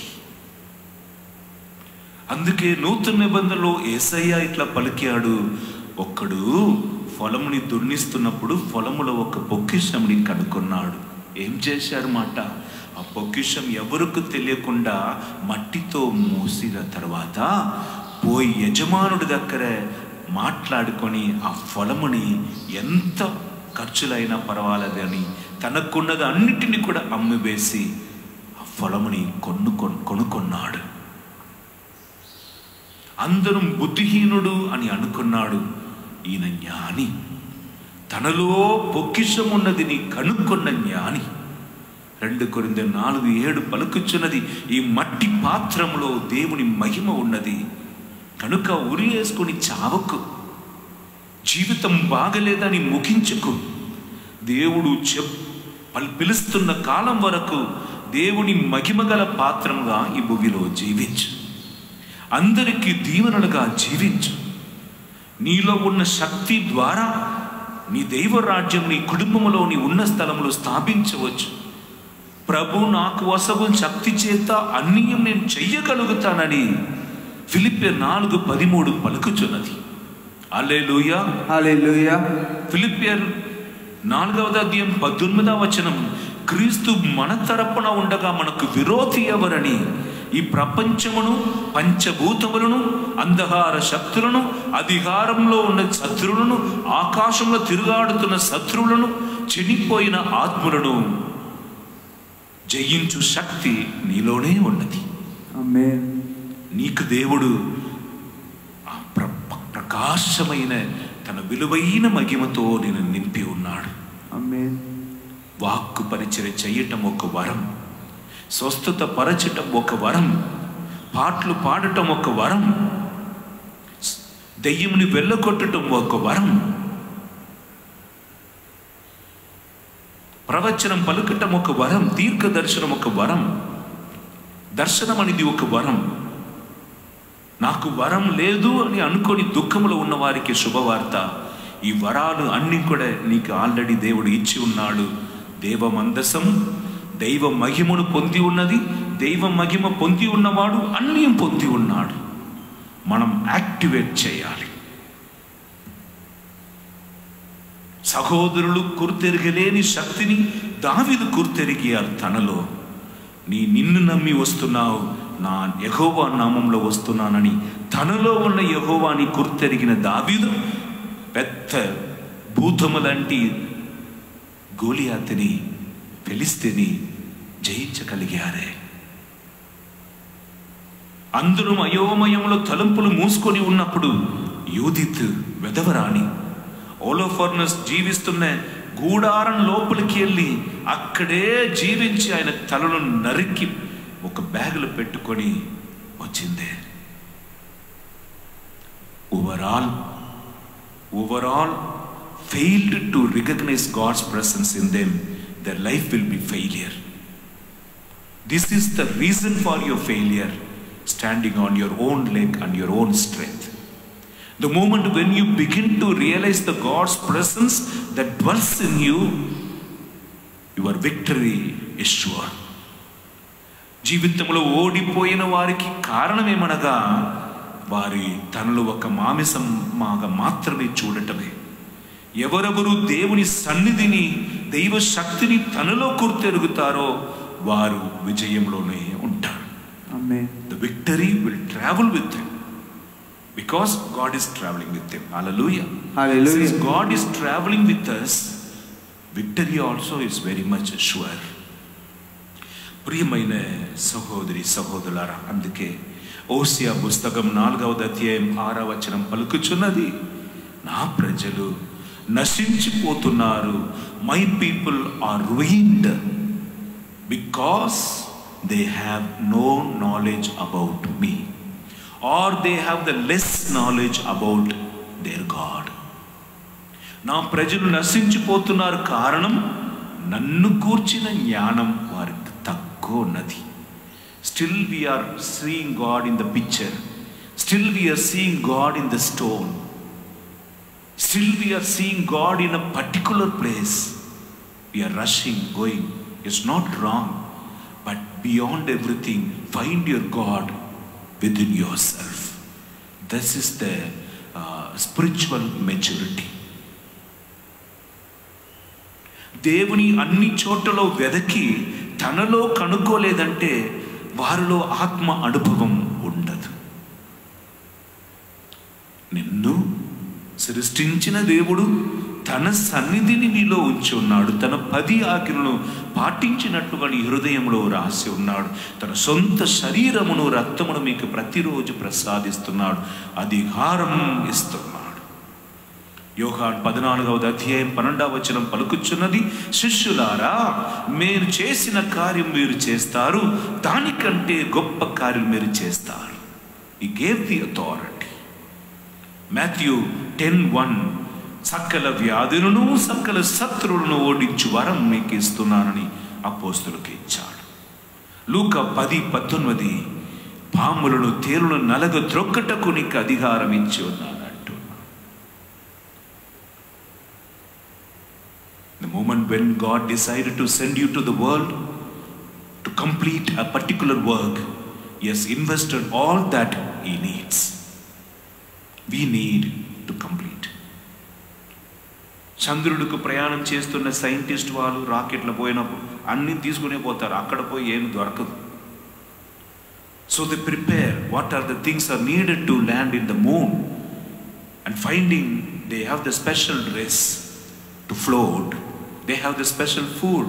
అందుకే నూతన నిబంధనలో ఏసయ్య ఇట్లా పలికాడు ఒక్కడు పొలముని దుర్నిస్తున్నప్పుడు పొలములో ఒక పొక్కిషంని కనుక్కున్నాడు ఏం చేశారు మాట ఆ పొక్కిషం ఎవరికి తెలియకుండా మట్టితో మూసిన తర్వాత పోయి యజమానుడి దగ్గర మాట్లాడుకొని ఆ పొలముని ఎంత ఖర్చులైనా పర్వాలేదని తనకున్నది అన్నిటిని కూడా అమ్మివేసి ఆ పొలముని కొనుక్కొ కొనుక్కున్నాడు అందరం బుద్ధిహీనుడు అని అనుకున్నాడు ఈయన జ్ఞాని తనలో పొక్కిషం ఉన్నదిని కనుక్కున్న జ్ఞాని రెండు కొరింద నాలుగు ఏడు పలుకుచున్నది ఈ మట్టి పాత్రములో దేవుని మహిమ ఉన్నది కనుక ఉరి వేసుకొని చావకు జీవితం బాగలేదని ముగించుకు దేవుడు చెప్ పల్- పిలుస్తున్న కాలం వరకు దేవుని మహిమగల పాత్రముగా ఈ భూమిలో జీవించు అందరికీ దీవెనలుగా జీవించు నీలో ఉన్న శక్తి ద్వారా నీ దైవరాజ్యం నీ కుటుంబంలో నీ ఉన్న స్థలంలో స్థాపించవచ్చు ప్రభు నాకు వసగు శక్తి చేత అన్నియం నేను చెయ్యగలుగుతానని ఫిలిప్పే నాలుగు పదిమూడు పలుకుచున్నది అల్లెలూయా హల్లెలూయా ఫిలిపియర్ నాలుగవది అధ్యాయం పద్దెనిమిదవ వచనం క్రీస్తు మన తరపున ఉండగా మనకు విరోధి ఎవరని ఈ ప్రపంచమును పంచభూతములను అంధకార శక్తులను అధికారంలో ఉన్న శత్రువులను ఆకాశంలో తిరుగాడుతున్న శత్రువులను చెనిపోయిన ఆత్మలను జయించు శక్తి నీలోనే ఉన్నది ఆమేన్ నీకు దేవుడు ఆ ప్ర ప్రకాశమైన తన విలువైన మహిమతో నేను నింపి ఉన్నాడు ఆమేన్ వాక్కు పరిచయం చేయటం ఒక వరం స్వస్థత పరచటం ఒక వరం పాటలు పాడటం ఒక వరం దెయ్యంని వెళ్ళగొట్టడం ఒక వరం ప్రవచనం పలుకటం ఒక వరం దీర్ఘ దర్శనం ఒక వరం దర్శనం అనేది ఒక వరం నాకు వరం లేదు అని అనుకొని దుఃఖంలో ఉన్న వారికి శుభవార్త ఈ వరాలు అన్ని కూడా నీకు ఆల్రెడీ దేవుడు ఇచ్చి ఉన్నాడు దేవ మందసం దైవ మహిమను పొంది ఉన్నది దైవ మహిమ పొంది ఉన్నవాడు అన్నీ పొంది ఉన్నాడు మనం యాక్టివేట్ చేయాలి సహోదరులు గుర్తెరగలేని శక్తిని దావిదు గుర్తెరిగారు తనలో నీ నిన్ను నమ్మి వస్తున్నావు నా యహోవా నామంలో వస్తున్నానని తనలో ఉన్న యహోవాని గుర్తెరిగిన దావీదు పెద్ద భూతము లాంటి గోలియాతిని ఫిలిస్తీని జయించగలిగారే అందరూ అయోమయంలో తలుపులు మూసుకొని ఉన్నప్పుడు యూదిత్ వెదవరాణి ఓలోఫర్నస్ జీవిస్తున్న గూడారం లోపలికి వెళ్ళి అక్కడే జీవించి ఆయన తలను నరికి ఒక బ్యాగులో పెట్టుకొని వచ్చిందే overall overall failed to recognise God's presence in them their life will be failure this is the reason for your failure standing on your own leg and your own strength The moment when you begin to realize the God's presence that dwells in you, your victory is sure. జీవితంలో ఓడిపోయిన వారికి కారణమేమనగా వారి తనలో ఒక మామిసం మాగా మాత్రమే చూడటమే ఎవరెవరు దేవుని సన్నిధిని దైవ శక్తిని తనలో గుర్తెరుగుతారో వారు విజయంలోనే ఉంటారు ఆమేన్ the victory will travel with him because God is traveling with him. Hallelujah. Hallelujah. Since God is traveling with us, victory also is very much sure. ప్రియమైన సహోదరి సహోదరులారా అందుకే ఓసియా పుస్తకం నాలుగవది అధ్యాయం ఆరవ వచనం పలుకుచున్నది నా ప్రజలు నశించిపోతున్నారు my people are ruined because they have no knowledge about me or they have the less knowledge about their God. నా ప్రజలు నశించిపోతున్నారు కారణం నన్ను కూర్చిన జ్ఞానం వారికి తక్కువ ఉన్నది still we're seeing God in the picture still we're seeing God in the stone still we're seeing God in a particular place we're rushing going it's not wrong but beyond everything find your God within yourself this is the spiritual maturity దేవుని అన్ని చోట్లలో వెదకి తనలో కనుక్కోలేదంటే వారిలో ఆత్మ అనుభవం ఉండదు నిన్ను సృష్టించిన దేవుడు తన సన్నిధిని నీలో ఉంచి ఉన్నాడు తన పది ఆజ్ఞలను పాటించినట్లుగా నీ హృదయంలో రాసి ఉన్నాడు తన సొంత శరీరమును రక్తమును మీకు ప్రతిరోజు ప్రసాదిస్తున్నాడు అధికారం ఇస్తున్నాడు యోహాన్ పద్నాలుగవది అధ్యాయం పన్నెండవ వచనం పలుకుచున్నది శిష్యులారా మీరు చేసిన కార్యం మీరు చేస్తారు దానికంటే గొప్ప కార్యం మీరు చేస్తారు ఈ gave the authority Matthew ten one సకల వ్యాధులను సకల శత్రువులను ఓడించు వరం మీకు ఇస్తున్నానని అపోస్తులకు ఇచ్చాడు లూక పది పద్దెనిమిది పాములను తేలును నలగ త్రొక్కటకు నీకు అధికారం ఇచ్చి ఉన్నాను అంటున్నాడు The moment when God decided to send you to the world to complete a particular work, He has invested all that He needs. We need to complete. చంద్రుడికి ప్రయాణం చేస్తున్న సైంటిస్ట్ వాళ్ళు రాకెట్లు పోయినప్పుడు అన్నీ తీసుకునే పోతారు అక్కడ పోయి ఏమి దొరకదు so they prepare what are the things are needed to land in the moon and finding they have the special dress to float they have the special food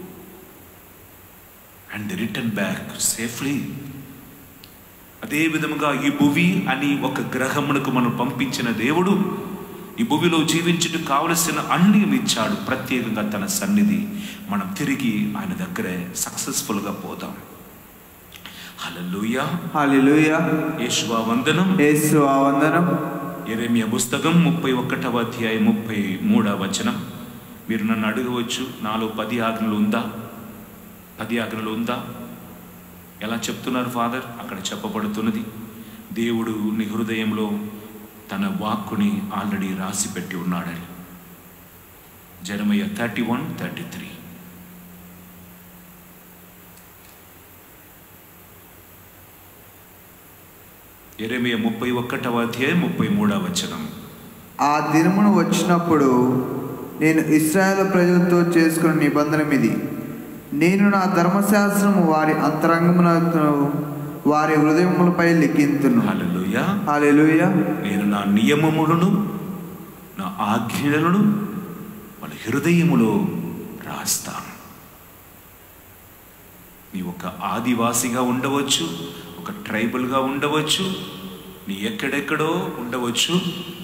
and the return back safely అదే విధముగా ఈ భువి అని ఒక గ్రహమునకు మనం పంపించిన దేవుడు ఈ భూమిలో జీవించుటకు కావలసిన అన్ని ఇచ్చాడు ప్రత్యేకంగా తన సన్నిధి మనం తిరిగి ఆయన దగ్గరే సక్సెస్ఫుల్గా పోదాం హల్లెలూయా హల్లెలూయా యేషువా వందనం యేసు ఆ వందనం ఎరేమియా పుస్తకం ముప్పై ఒకటవ అధ్యాయం ముప్పై మూడవ వచనం మీరు నన్ను అడగవచ్చు నాలో పది ఆజ్ఞలు ఉందా పది ఆజ్ఞలు ఉందా ఎలా చెప్తున్నారు ఫాదర్ అక్కడ చెప్పబడుతున్నది దేవుడు నీ హృదయంలో తన వాక్కుని ఆల్రెడీ రాసి పెట్టి ఉన్నాడని జనమయ్య థర్టీ వన్ థర్టీ త్రీ ఎరేమియ ముప్పై ఒకటవ అధ్యాయం ముప్పై మూడవ వచనం ఆ దినమును వచ్చినప్పుడు నేను ఇస్రాయేల్ ప్రజలతో చేసుకున్న నిబంధన ఇది నేను నా ధర్మశాస్త్రము వారి అంతరంగమునకు వారి హృదయములపై లిఖింతును హల్లెలూయా హల్లెలూయా నేను నా నియమములను నా ఆజ్ఞలను వాళ్ళ హృదయములో రాస్తాను నీ ఒక ఆదివాసిగా ఉండవచ్చు ఒక ట్రైబల్గా ఉండవచ్చు నీ ఎక్కడెక్కడో ఉండవచ్చు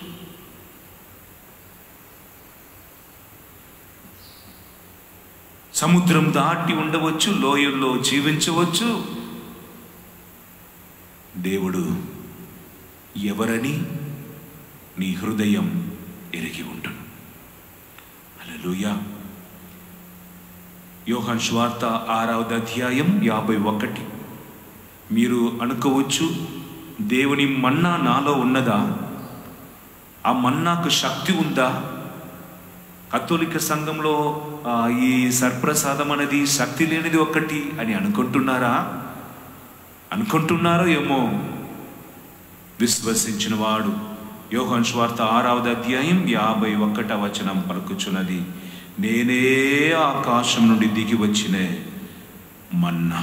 సముద్రం దాటి ఉండవచ్చు లోయల్లో జీవించవచ్చు దేవుడు ఎవరని నీ హృదయం ఎరిగి ఉండును హల్లెలూయా యోహాన్ స్వార్త ఆరవది అధ్యాయం యాభై ఒకటి మీరు అనుకోవచ్చు దేవుని మన్నా నాలో ఉన్నదా ఆ మన్నాకు శక్తి ఉందా కథోలిక సంఘంలో ఆ, ఈ సర్ప్రసాదం అనేది శక్తి లేనిది ఒకటి అని అనుకుంటున్నారా అనుకుంటున్నారో ఏమో విశ్వసించిన వాడు యోహాన్ స్వార్థ ఆరావది అధ్యాయం యాభై ఒక్కట వచనం పలుకుచున్నది నేనే ఆకాశం నుండి దిగి వచ్చిన మన్నా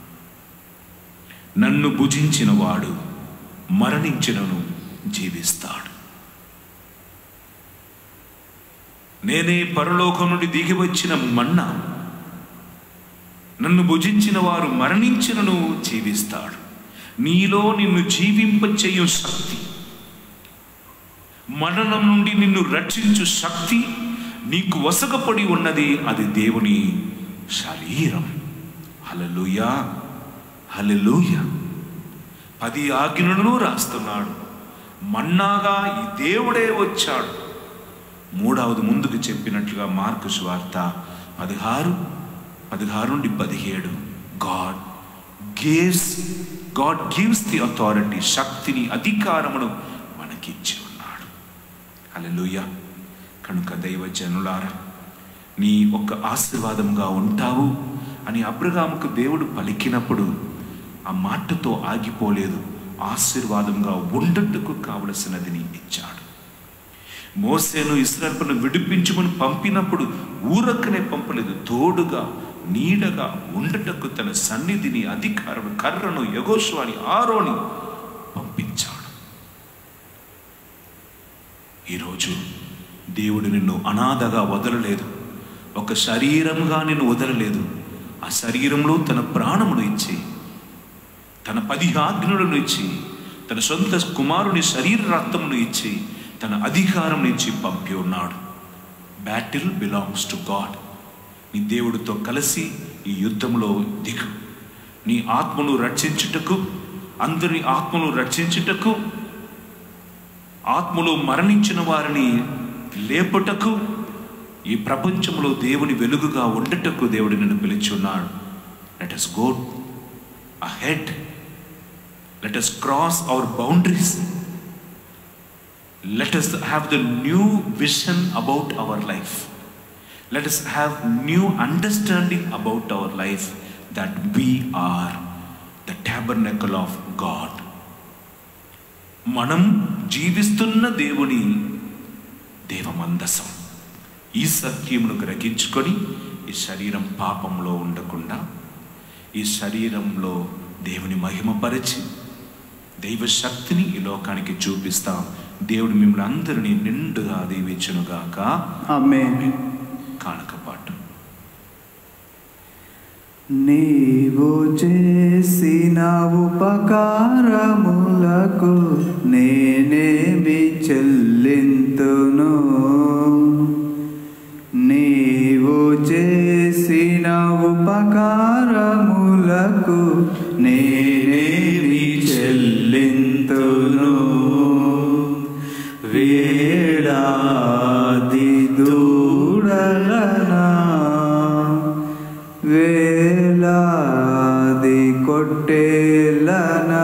నన్ను భుజించిన వాడు మరణించినను జీవిస్తాడు నేనే పరలోకం నుండి దిగి వచ్చిన మన్నా నన్ను భుజించిన వారు మరణించినను జీవిస్తాడు నీలో నిన్ను జీవింపచేయు శక్తి మరణం నుండి నిన్ను రక్షించు శక్తి నీకు వసగపడి ఉన్నది అది దేవుని శరీరం హల్లెలూయా హల్లెలూయా పది ఆజ్ఞలను రాస్తున్నాడు మన్నాగా ఈ దేవుడే వచ్చాడు మూడవది ముందుకు చెప్పినట్లుగా మార్కు స్వార్త పదహారు పదహారు నుండి పదిహేడు God gaves God gives the authority శక్తిని అధికారమును మనకిచ్చి ఉన్నాడు హల్లెలూయా కనుక దైవ జనులారా నీ ఒక్క ఆశీర్వాదంగా ఉంటావు అని అబ్రహాముకు దేవుడు పలికినప్పుడు ఆ మాటతో ఆగిపోలేదు ఆశీర్వాదంగా ఉండట్టుకు కావలసినది నీ ఇచ్చాడు మోసేను ఇస్రాయల్ను విడిపించమని పంపినప్పుడు ఊరక్కనే పంపలేదు తోడుగా నీడగా ఉండటకు తన సన్నిధిని అధికారం కర్రను యగోశ్వాని ఆరోని పంపించాడు ఈరోజు దేవుడు నిన్ను అనాథగా వదలలేదు ఒక శరీరంగా నిన్ను వదలలేదు ఆ శరీరంలో తన ప్రాణమును ఇచ్చి తన పది ఆజ్ఞలను ఇచ్చి తన సొంత కుమారుని శరీర రక్తమును ఇచ్చి తన అధికారం ఇచ్చి పంపి ఉన్నాడు బ్యాటిల్ బిలాంగ్స్ టు గాడ్ నీ దేవుడితో కలిసి ఈ యుద్ధంలో దిగు నీ ఆత్మను రక్షించుటకు అందరి ఆత్మను రక్షించుటకు ఆత్మలో మరణించిన వారిని లేపుటకు ఈ ప్రపంచంలో దేవుని వెలుగుగా ఉండటకు దేవుడు నిన్ను పిలిచున్నాడు let us go ahead let us cross our boundaries let us have the new vision about our life let us have new understanding about our life that we are the tabernacle of god మనం జీవిస్తున్న దేవుని దేవమందసం ఈ సత్యమును గ్రహించుకొని ఈ శరీరం పాపంలో ఉండకుండా ఈ శరీరంలో దేవుని మహిమపరిచి దైవ శక్తిని ఈ లోకానికి చూపిస్తాం దేవుడు మిమ్మల్ని అందరినీ నిండుగా దీవించునుగాక ఆమేన్ కానకపాటు నీవు చేసిన ఉపకారములకు నేనేమి చెల్లింతును నీవు చేసిన ఉపకారములకు నేనేమి చెల్లింతును వేడాది దూడలనా వేలాది కొట్టేలనా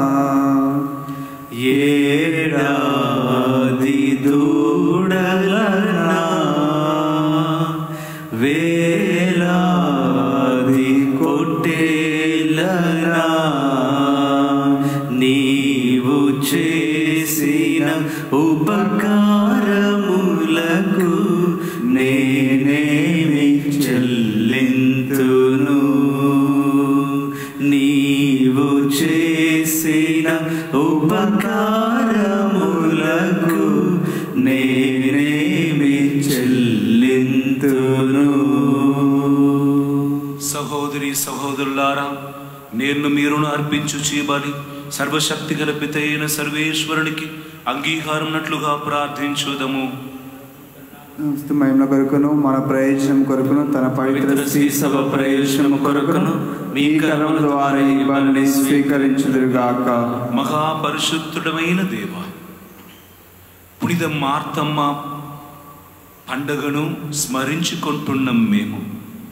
ఏడాది దూడలనా వేలాది కొట్టేలనా నీవు చేసిన ఉపకారములకు నేనేమి చెల్లింతును నీవు చేసిన ఉపకారములకు నేనేమి చెల్లింతును సహోదరి సహోదరులారా నేను మీరును అర్పించు చేయబడి సర్వశక్తి గల పిత అయిన సర్వేశ్వరునికి అంగీకారమునట్లుగా ప్రార్థించుదము మహిమ కొరకును మన ప్రయోజనం కొరకును తన పవిత్ర శ్రీ సభ ప్రయోజనం కొరకును మీ కరం ద్వారా ఈ బలిని స్వీకరించుదురుగాక మహాపరిశుద్ధుడమైన దేవ పునిద మార్తమ్మ పండగను స్మరించుకుంటున్నాం మేము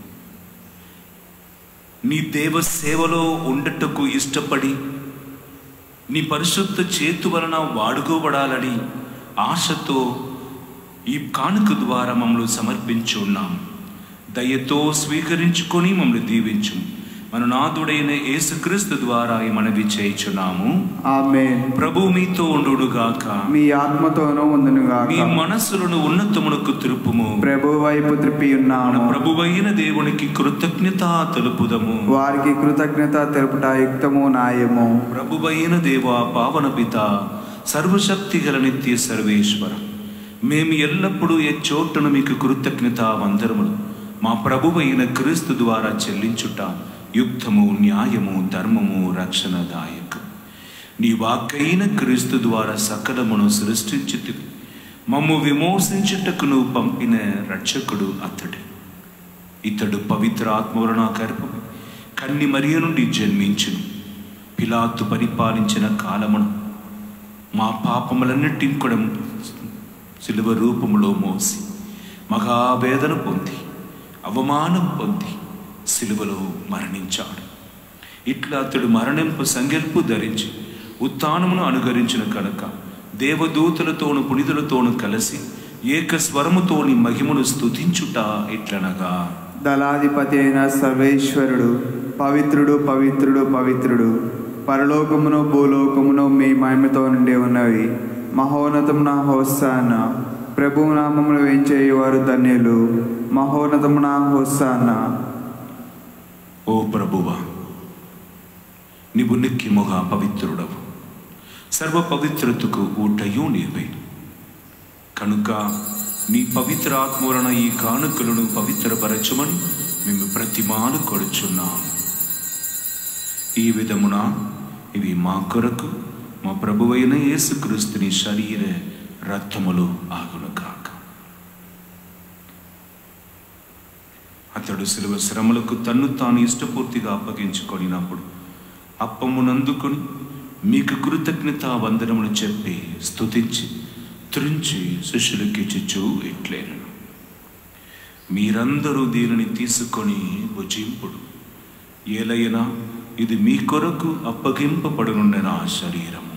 నీ దేవ సేవలో ఉండటకు ఇష్టపడి నీ పరిశుద్ధ చేతు వలన వాడుకోబడాలని ఆశతో ఈ కానుక ద్వారా మమ్మల్ని సమర్పించి ఉన్నాం దయతో స్వీకరించుకొని మమ్మల్ని దీవించు మన నాథుడైన యేసుక్రీస్తు ద్వారా ఈ మనవి చేయుచున్నాము ఆమేన్ ప్రభు మీతో ఉండుగాక మీ ఆత్మతోనూ ఉందునుగాక మీ మనస్సులను ఉన్నతమునకు తిరుపుము ప్రభు వైపు త్రిప్పి మన ఉన్నాము ప్రభువైన దేవునికి కృతజ్ఞత తెలుపుదము వారికి కృతజ్ఞత తెలుపుట యుక్తము న్యాయము ప్రభువైన దేవ పావన పిత సర్వశక్తి గల నిత్య సర్వేశ్వర మేము ఎల్లప్పుడూ ఏ చోటును మీకు కృతజ్ఞత వందరములు మా ప్రభువైన క్రీస్తు ద్వారా చెల్లించుట యుక్తము న్యాయము ధర్మము రక్షణదాయకం నీ వాక్కైన క్రీస్తు ద్వారా సకలమును సృష్టించి మమ్ము విమోచించుటకు నువ్వు పంపిన రక్షకుడు అతడు ఇతడు పవిత్ర ఆత్మవలన గర్భం కన్ని మరియ నుండి జన్మించును పిలాతు పరిపాలించిన కాలమును మా పాపములన్నిటిని కూడా సిలువ రూపములో మోసి మహావేదన పొంది అవమానం పొంది సిలువలో మరణించాడు ఇట్లా అతడు మరణింపు సంగెల్పు ధరించి ఉత్థానమును అనుగరించిన కనుక దేవదూతలతోను పునిదులతోను కలిసి ఏక స్వరముతోని మహిమను స్తుతించుట ఎట్లనగా దళాధిపతి అయిన సర్వేశ్వరుడు పవిత్రుడు పవిత్రుడు పవిత్రుడు పరలోకమును భూలోకమును మీ మహిమతో నుండి ఉన్నవి మహోన్నతమున హోస్సాన ప్రభు నామమును వేంచేయువారు ధన్యులు మహోన్నతమున హోస్సాన ఓ ప్రభువా నీవు నిక్కిముగా పవిత్రుడవు సర్వ పవిత్రతకు ఊటయు నీవే కనుక నీ పవిత్ర ఆత్మ వలన ఈ కానుకలను పవిత్రపరచమని మేము ప్రతిమాను కొడుచున్నాం ఈ విధమున ఇవి మా కొరకు మా ప్రభువైన యేసుక్రీస్తుని శరీర రక్తములు ఆగును కాక అతడు శిలువ శ్రమలకు తన్ను తాను ఇష్టపూర్తిగా అప్పగించుకొనినప్పుడు అప్పమునందుకొని మీకు కృతజ్ఞత వందనములు చెప్పి స్తుతించి త్రుంచి శిష్యులకి చిచ్చు ఇట్లేను మీరందరూ దీనిని తీసుకొని భుజింపుడు ఏలైనా ఇది మీ కొరకు అప్పగింపబడనున్న నా శరీరము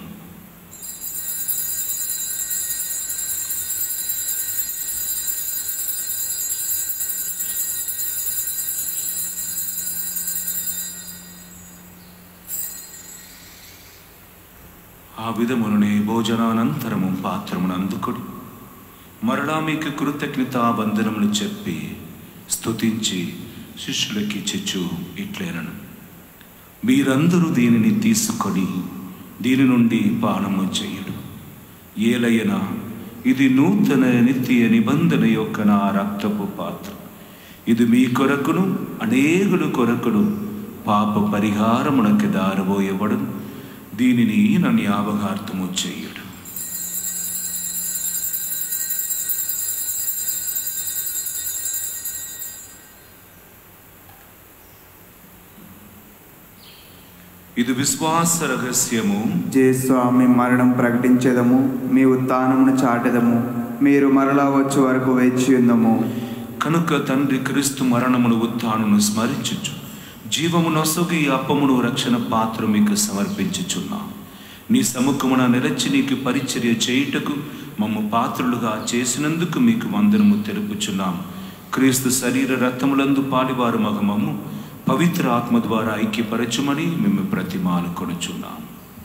ఆ విధముననే భోజనానంతరము పాత్రమును అందుకొని మరలా మీకు కృతజ్ఞత వందనములు చెప్పి స్తుతించి శిష్యులకి చిచ్చు ఇట్లేనను మీరందరూ దీనిని తీసుకొని దీని నుండి పానము చేయుడు ఏలయన ఇది నూతన నిత్య నిబంధన యొక్క నా రక్తపు పాత్ర ఇది మీ కొరకును అనేకుల కొరకును పాప పరిహారమునకి దారబోయబడు దీనిని నా జ్ఞాపకార్థము చేయుడు ఇది విశ్వాస రహస్యము జే స్వామి మరణం ప్రకటించేదము మీ ఉత్థానమును చాటెదము మీరు మరలా వచ్చే వరకు వేచి ఉందము కనుక తండ్రి క్రీస్తు మరణమును ఉత్థానమును స్మరించుచు జీవము నొసగి ఈ అప్పమును రక్షణ పాత్ర మీకు సమర్పించుచున్నాం నీ సముఖమున నిలచి నీకు పరిచర్య చేయుటకు మమ్మ పాత్రులుగా చేసినందుకు మీకు వందనము తెలుపుచున్నాం క్రీస్తు శరీర రక్తములందు పాలివారు మగమము పవిత్ర ఆత్మ ద్వారా ఐక్యపరచుమని మేము ప్రతిమాలు కొనుచున్నాం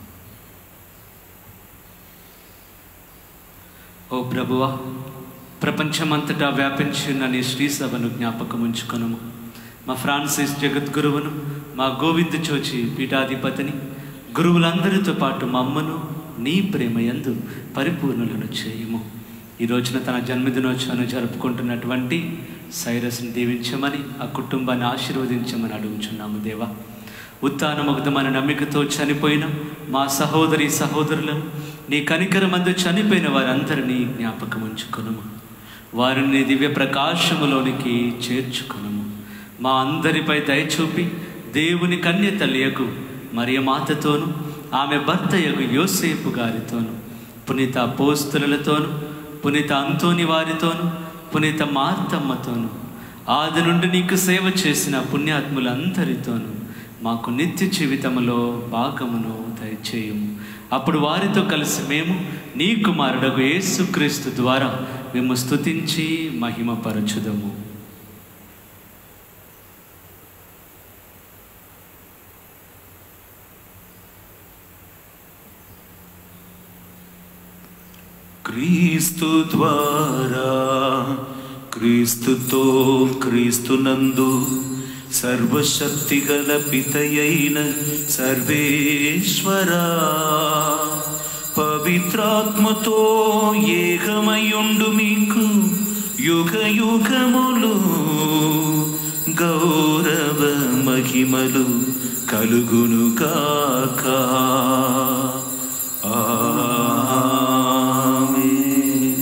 ఓ ప్రభువా ప్రపంచమంతటా వ్యాపించిన నీ శ్రీసభను జ్ఞాపకం ఉంచుకొనుము మా ఫ్రాన్సిస్ జగద్గురువును మా గోవింద్ చోచి పీఠాధిపతిని గురువులందరితో పాటు మా అమ్మను నీ ప్రేమయందు పరిపూర్ణులను చేయుము ఈ రోజున తన జన్మదినోత్సవాన్ని జరుపుకుంటున్నటువంటి సైరస్ని దీవించమని ఆ కుటుంబాన్ని ఆశీర్వదించమని అడుగుచున్నాము దేవా ఉత్తానముగ్ధమైన నమ్మికతో చనిపోయిన మా సహోదరి సహోదరులను నీ కనికరమందు చనిపోయిన వారందరినీ జ్ఞాపకం ఉంచుకొనుము వారిని నీ దివ్య ప్రకాశములోనికి చేర్చుకొనుము మా అందరిపై దయచూపి దేవుని కన్య తల్లియకు మరియ మాతతోను ఆమె భర్త యగు యోసేపు గారితోను పునీత పోస్తులతోను పునీత అంతోని వారితోను పునీత మార్తమ్మతోను ఆది నుండి నీకు సేవ చేసిన పుణ్యాత్ములందరితోనూ మాకు నిత్య జీవితములో భాగమును దయచేయము అప్పుడు వారితో కలిసి మేము నీ కుమారుడగు యేసుక్రీస్తు ద్వారా మేము స్తుతించి మహిమపరచుదము క్రీస్తు ద్వారా క్రీస్తుతో క్రీస్తునందు సర్వశక్తి గల పితయైన సర్వేశ్వరా పవిత్రాత్మతో ఏకమయుండు మీకు యుగ యుగములు గౌరవ మహిమలు కలుగునుగాక ఆమేన్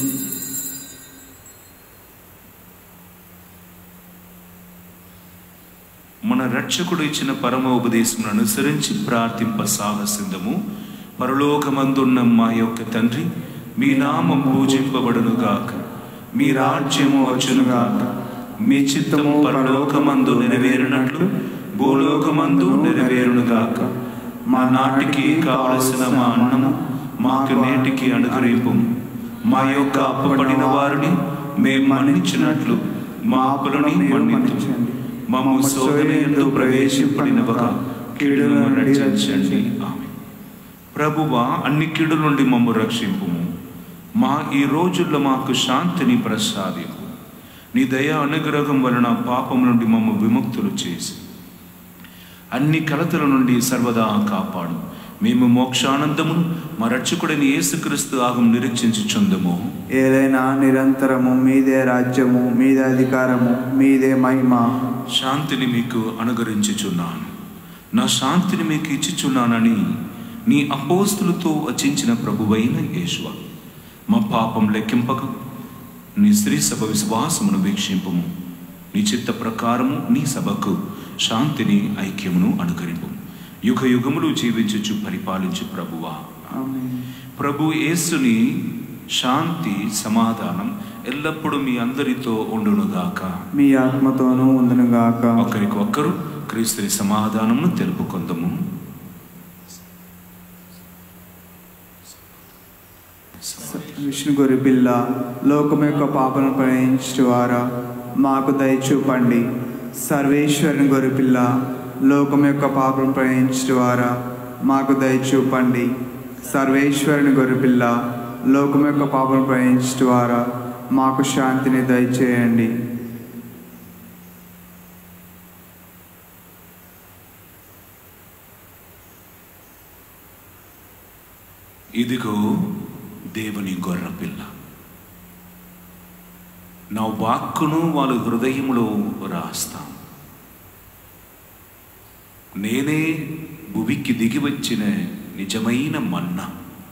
మన రక్షకుడు ఇచ్చిన పరమ ఉపదేశమును అనుసరించి ప్రార్థింప సాహసిందము పరలోకమందున్న మా యొక్క తండ్రి మీ నామం పూజింపబడునుగాక మీ రాజ్యము వచ్చునుగాక మీ చిత్తము పరలోకమందు నెరవేరినట్లు భూలోకమందు నెరవేరునుగాక మా నాటికి కావలసిన మా అన్నము మాకు నేటికి అనుగ్రహింపు మా యొక్క అప్పబడిన వారిని మేము మన్నించినట్లు మా అప్పులని మన్నించండి మమ్ము శోధన ఎందు ప్రవేశింపడినవక కీడును రక్షించండి ఆమె ప్రభువా అన్ని కీడుల నుండి మమ్ము రక్షింపుము మా ఈ రోజుల్లో మాకు శాంతిని ప్రసాదింపు నీ దయా అనుగ్రహం వలన పాపం నుండి మమ్ము విముక్తులు చేసి అన్ని కలతల నుండి సర్వదా కాపాడు మేము మోక్షానందమును మా రక్షకుడని యేసుక్రీస్తు ఆగం నిరీక్షించుచుందము ఏదైనా నిరంతరము మీదే రాజ్యము మీదే అధికారము మీదే మహిమ శాంతిని మీకు అనుగరించుచున్నాను నా శాంతిని మీకు ఇచ్చుచున్నానని నీ అపోస్తులతో వచించిన ప్రభువైన యేసువ మా పాపం లెక్కింపక నీ స్త్రీ సభ విశ్వాసమును వీక్షింపము నీ చిత్త ప్రకారము నీ సభకు శాంతిని ఐక్యమును అనుకరింపు యుగ యుగములు జీవించుచు పరిపాలించు ప్రభువా ఆమేన్. ప్రభు యేసుని శాంతి సమాధానం ఎల్లప్పుడూ మీ అందరితో ఉండునుగాక మీ ఆత్మతోనూ ఉందునుగాక ఒకరికి ఒక్కరు క్రీస్తుని సమాధానమును తెలుపుకొందము విష్ణు గొరి పిల్ల లోకం యొక్క పాపను వారా మాకు దయ చూపండి సర్వేశ్వరుని గొరి పిల్ల లోకం యొక్క పాపను వారా మాకు దయ చూపండి సర్వేశ్వరుని గొరి పిల్ల లోకం యొక్క పాపను వారా మాకు శాంతిని దయచేయండి ఇదిగో దేవుని గొర్రెపిల్ల నా వాక్కును వాళ్ళ హృదయములో రాస్తాం నేనే భువికి దిగి వచ్చిన నిజమైన మన్నా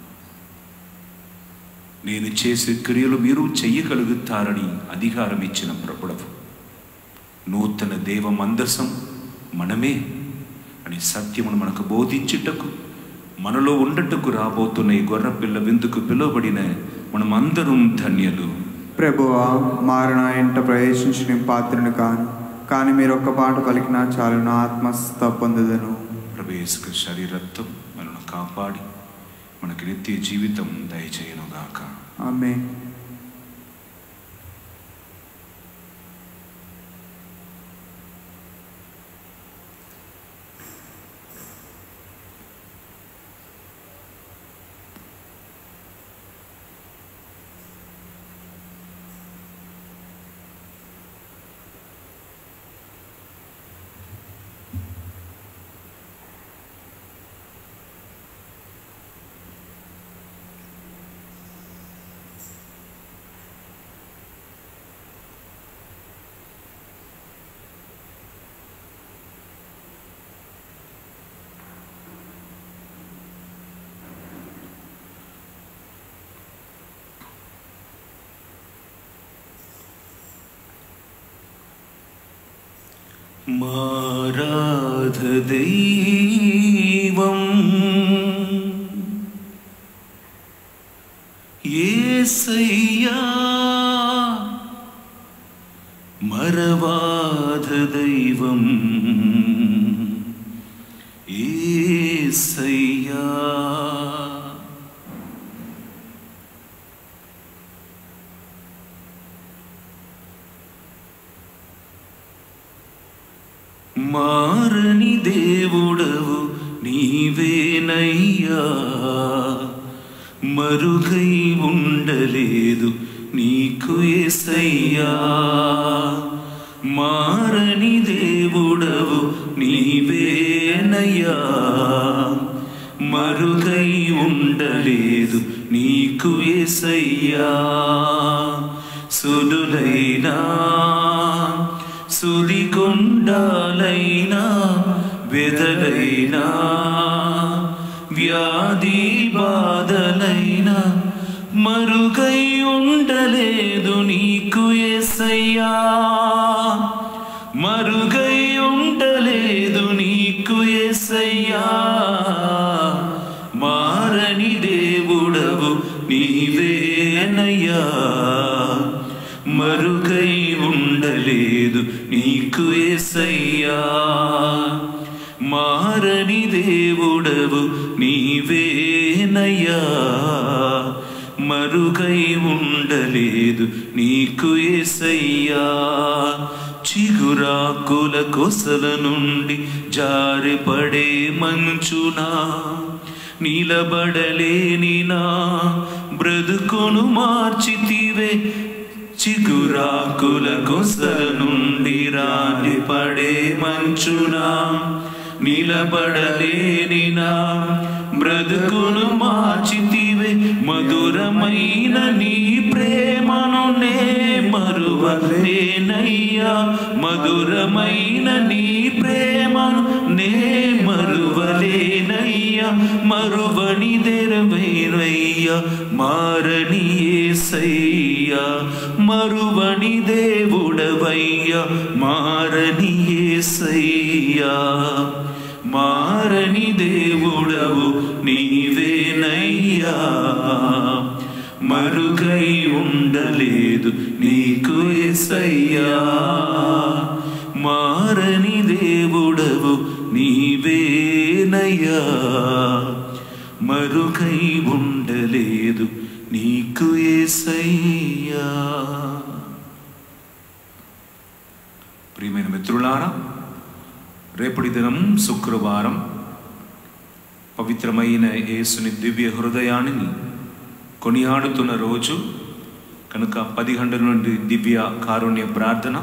నేను చేసే క్రియలు మీరు చెయ్యగలుగుతారని అధికారం ఇచ్చిన ప్రభుడవు నూతన దేవ మందసం మనమే అని సత్యమును మనకు బోధించుటకు మనలో ఉండటకు రాబోతున్న ఈ గొర్రెపిల్ల విందుకు పిలువబడిన మనమందరం ధన్యులు ప్రభువా మారు నా ఇంట ప్రవేశించిన పాత్రను కాను కానీ మీరు ఒక్క పాట పలికినా చాలు నా ఆత్మస్థ పొందుదను ప్రవేశక శరీరత్వం మనను కాపాడి మనకి నిత్య జీవితం దయచేయనుగాక ఆమె మారాధ దైవం ఏసయ్యా మరవాధ దైవం ఏసయ్యా మారని దేవుడవు నీవేనయ్యా మరుగై ఉండలేదు నీకు ఎసయ్యా మారని దేవుడవు నీవేనయ్యా మరుగై ఉండలేదు నీకు ఎసయ్యా సులులైనా సుదికొండాలైనా వెదలైనా వ్యాధి బాధలైనా మరుగై ఉండలేదు నీకు ఎసయ్యా మరుగై ఉండలేదు నీకు ఎసయ్యా మారని దేవుడవు నీవేనయ్యా మరుగై ఉండలేదు ఉండలేదు నీకు ఏసయ్యా మారని దేవుడవు నీవేనయ్యా మరుగై ఉండలేదు నీకు ఏసయ్యా చిగురాకుల కొసల నుండి జారిపడే మంచునా నిలబడలేని నా బ్రతుకును మార్చితివే చిగురాకుల కొసల నుండి రాని పడే మంచునా నిలబడలేని నా బ్రతుకును మార్చితివే మధురమైన నీ ప్రేమను నే మరువలేనయ్యా మధురమైన నీ ప్రేమను నే మరువలేనయ్యా మరువని తెరవేనయ్యా మారని ఏసయ్యా మరువని దేవుడవయ్యా మారని ఏసయ్యా మారని దేవుడవు నీవేనయ్యా మరుగై ఉండలేదు నీకు ఏసయ్యా మారని దేవుడవు నీవేనయ్యా మరుగై ఉండలేదు నీకు ఏసయ్యా ప్రియమైన మిత్రులారా రేపటి దినం శుక్రవారం పవిత్రమైన యేసుని దివ్య హృదయాన్ని కొనియాడుతున్న రోజు కనుక పది గంటల నుండి దివ్య కారుణ్య ప్రార్థన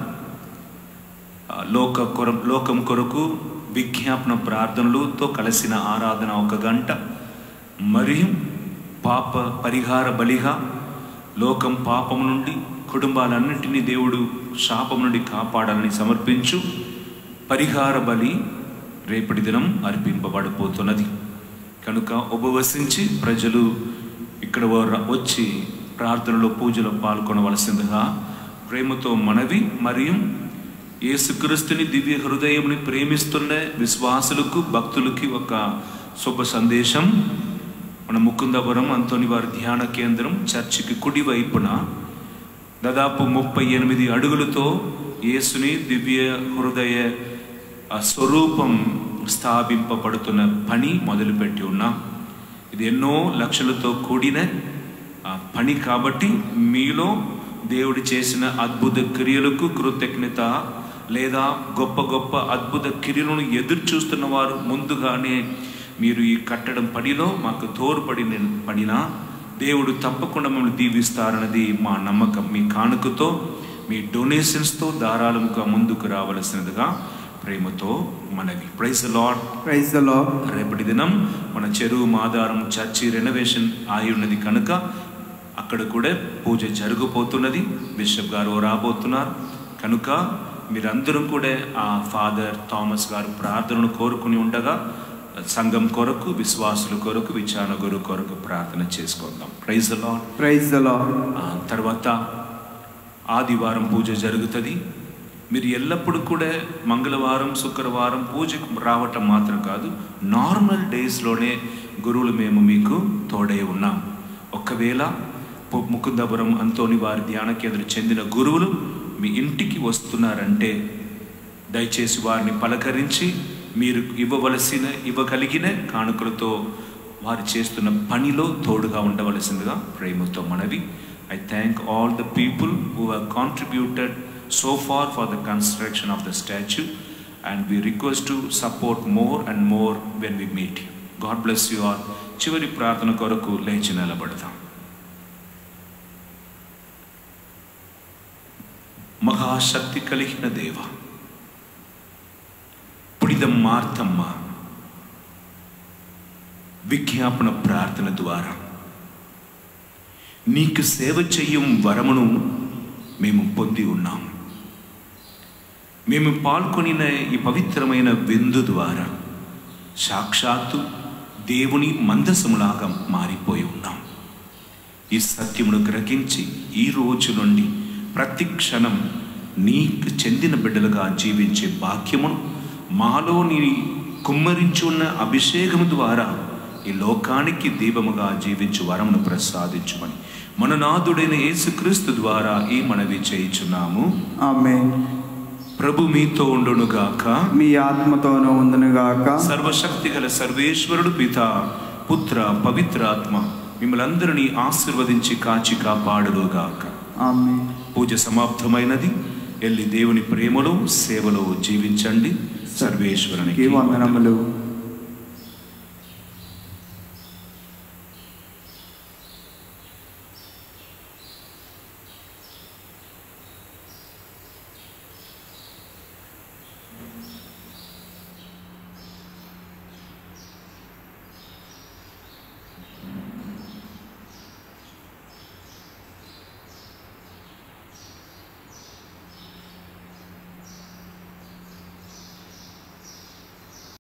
ఆ, లోక కొర లోకం కొరకు విజ్ఞాపన ప్రార్థనలతో కలిసిన ఆరాధన ఒక గంట మరియు పాప పరిహార బలిగా లోకం పాపం నుండి కుటుంబాలన్నింటినీ దేవుడు శాపం నుండి కాపాడాలని సమర్పించు పరిహార బలి రేపటి దినం అర్పింపబడబోతున్నది కనుక ఉపవసించి ప్రజలు ఇక్కడ వ- వచ్చి ప్రార్థనలో పూజలో పాల్గొనవలసిందిగా ప్రేమతో మనవి మరియు యేసుక్రీస్తుని దివ్య హృదయంని ప్రేమిస్తున్న విశ్వాసులకు భక్తులకి ఒక శుభ సందేశం మన ముకుందపురం అంతోని వారి ధ్యాన కేంద్రం చర్చికి కుడి వైపున దాదాపు ముప్పై ఎనిమిది అడుగులతో యేసుని దివ్య హృదయ ఆ స్వరూపం స్థాపింపబడుతున్న పని మొదలుపెట్టి ఉన్నాం ఇది ఎన్నో లక్షలతో కూడిన ఆ పని కాబట్టి మీలో దేవుడు చేసిన అద్భుత క్రియలకు కృతజ్ఞత లేదా గొప్ప గొప్ప అద్భుత క్రియలను ఎదురు చూస్తున్న వారు ముందుగానే మీరు ఈ కట్టడం పనిలో మాకు తోడ్పడిన పడినా దేవుడు తప్పకుండా మిమ్మల్ని దీవిస్తారన్నది మా నమ్మకం మీ కానుకతో మీ డొనేషన్స్తో ధారాళముగా ముందుకు రావలసినదిగా ప్రేమతో మనవి praise Lord praise the Lord రేపటి దినం మన చెరువు మాదారం చర్చి రెనోవేషన్ ఆయి ఉన్నది కనుక అక్కడ కూడా పూజ జరగబోతున్నది బిషప్ గారు రాబోతున్నారు కనుక మీరందరూ కూడా ఆ ఫాదర్ థామస్ గారు ప్రార్థనను కోరుకుని ఉండగా సంఘం కొరకు విశ్వాసుల కొరకు విచారణ గురు కొరకు ప్రార్థన చేసుకుందాం praise Lord praise the Lord ఆ తర్వాత ఆదివారం పూజ జరుగుతుంది మీరు ఎల్లప్పుడూ కూడా మంగళవారం శుక్రవారం పూజకు రావటం మాత్రం కాదు నార్మల్ డేస్లోనే గురువులు మేము మీకు తోడై ఉన్నాం ఒకవేళ పు- ముకుందపురం అంతోని వారి ధ్యాన కేంద్రం చెందిన గురువులు మీ ఇంటికి వస్తున్నారంటే దయచేసి వారిని పలకరించి మీరు ఇవ్వవలసిన ఇవ్వగలిగిన కానుకలతో వారు చేస్తున్న పనిలో తోడుగా ఉండవలసిందిగా ప్రేమతో మనవి I thank all the people who have contributed so far for the construction of the statue and we request to support more and more when we meet God bless you all చివరి ప్రార్థన కొరకు లేచి నిలబడదాం మహాశక్తి కలిగిన దేవ పుడిద మార్తమ్మ విజ్ఞాపన ప్రార్థన ద్వారా నీకు సేవ చెయ్యం వరమును మేము పొంది ఉన్నాం మేము పాల్గొనిన ఈ పవిత్రమైన విందు ద్వారా సాక్షాత్తు దేవుని మందసములాగా మారిపోయి ఉన్నాం ఈ సత్యమును గ్రహించి ఈ రోజు నుండి ప్రతి క్షణం నీకు చెందిన బిడ్డలుగా జీవించే భాగ్యమును మాలో నీ కుమ్మరించి ఉన్న అభిషేకము ద్వారా ఈ లోకానికి దీపముగా జీవించు వరమును ప్రసాదించుమని మన నాథుడైన యేసుక్రీస్తు ద్వారా ఈ మనవి చేయుచున్నాము ఆమె ప్రభు మీతో ఉండునుగాక మీ ఆత్మతోనూ ఉందునుగాక సర్వశక్తి గల సర్వేశ్వరుడు పిత పుత్ర పవిత్రాత్మ మిమ్మల్ని అందరినీ ఆశీర్వదించి కాచి కాపాడుగాక ఆమె పూజ సమాప్తమైనది ఎల్లి దేవుని ప్రేమలో సేవలో జీవించండి సర్వేశ్వరునికి వందనములు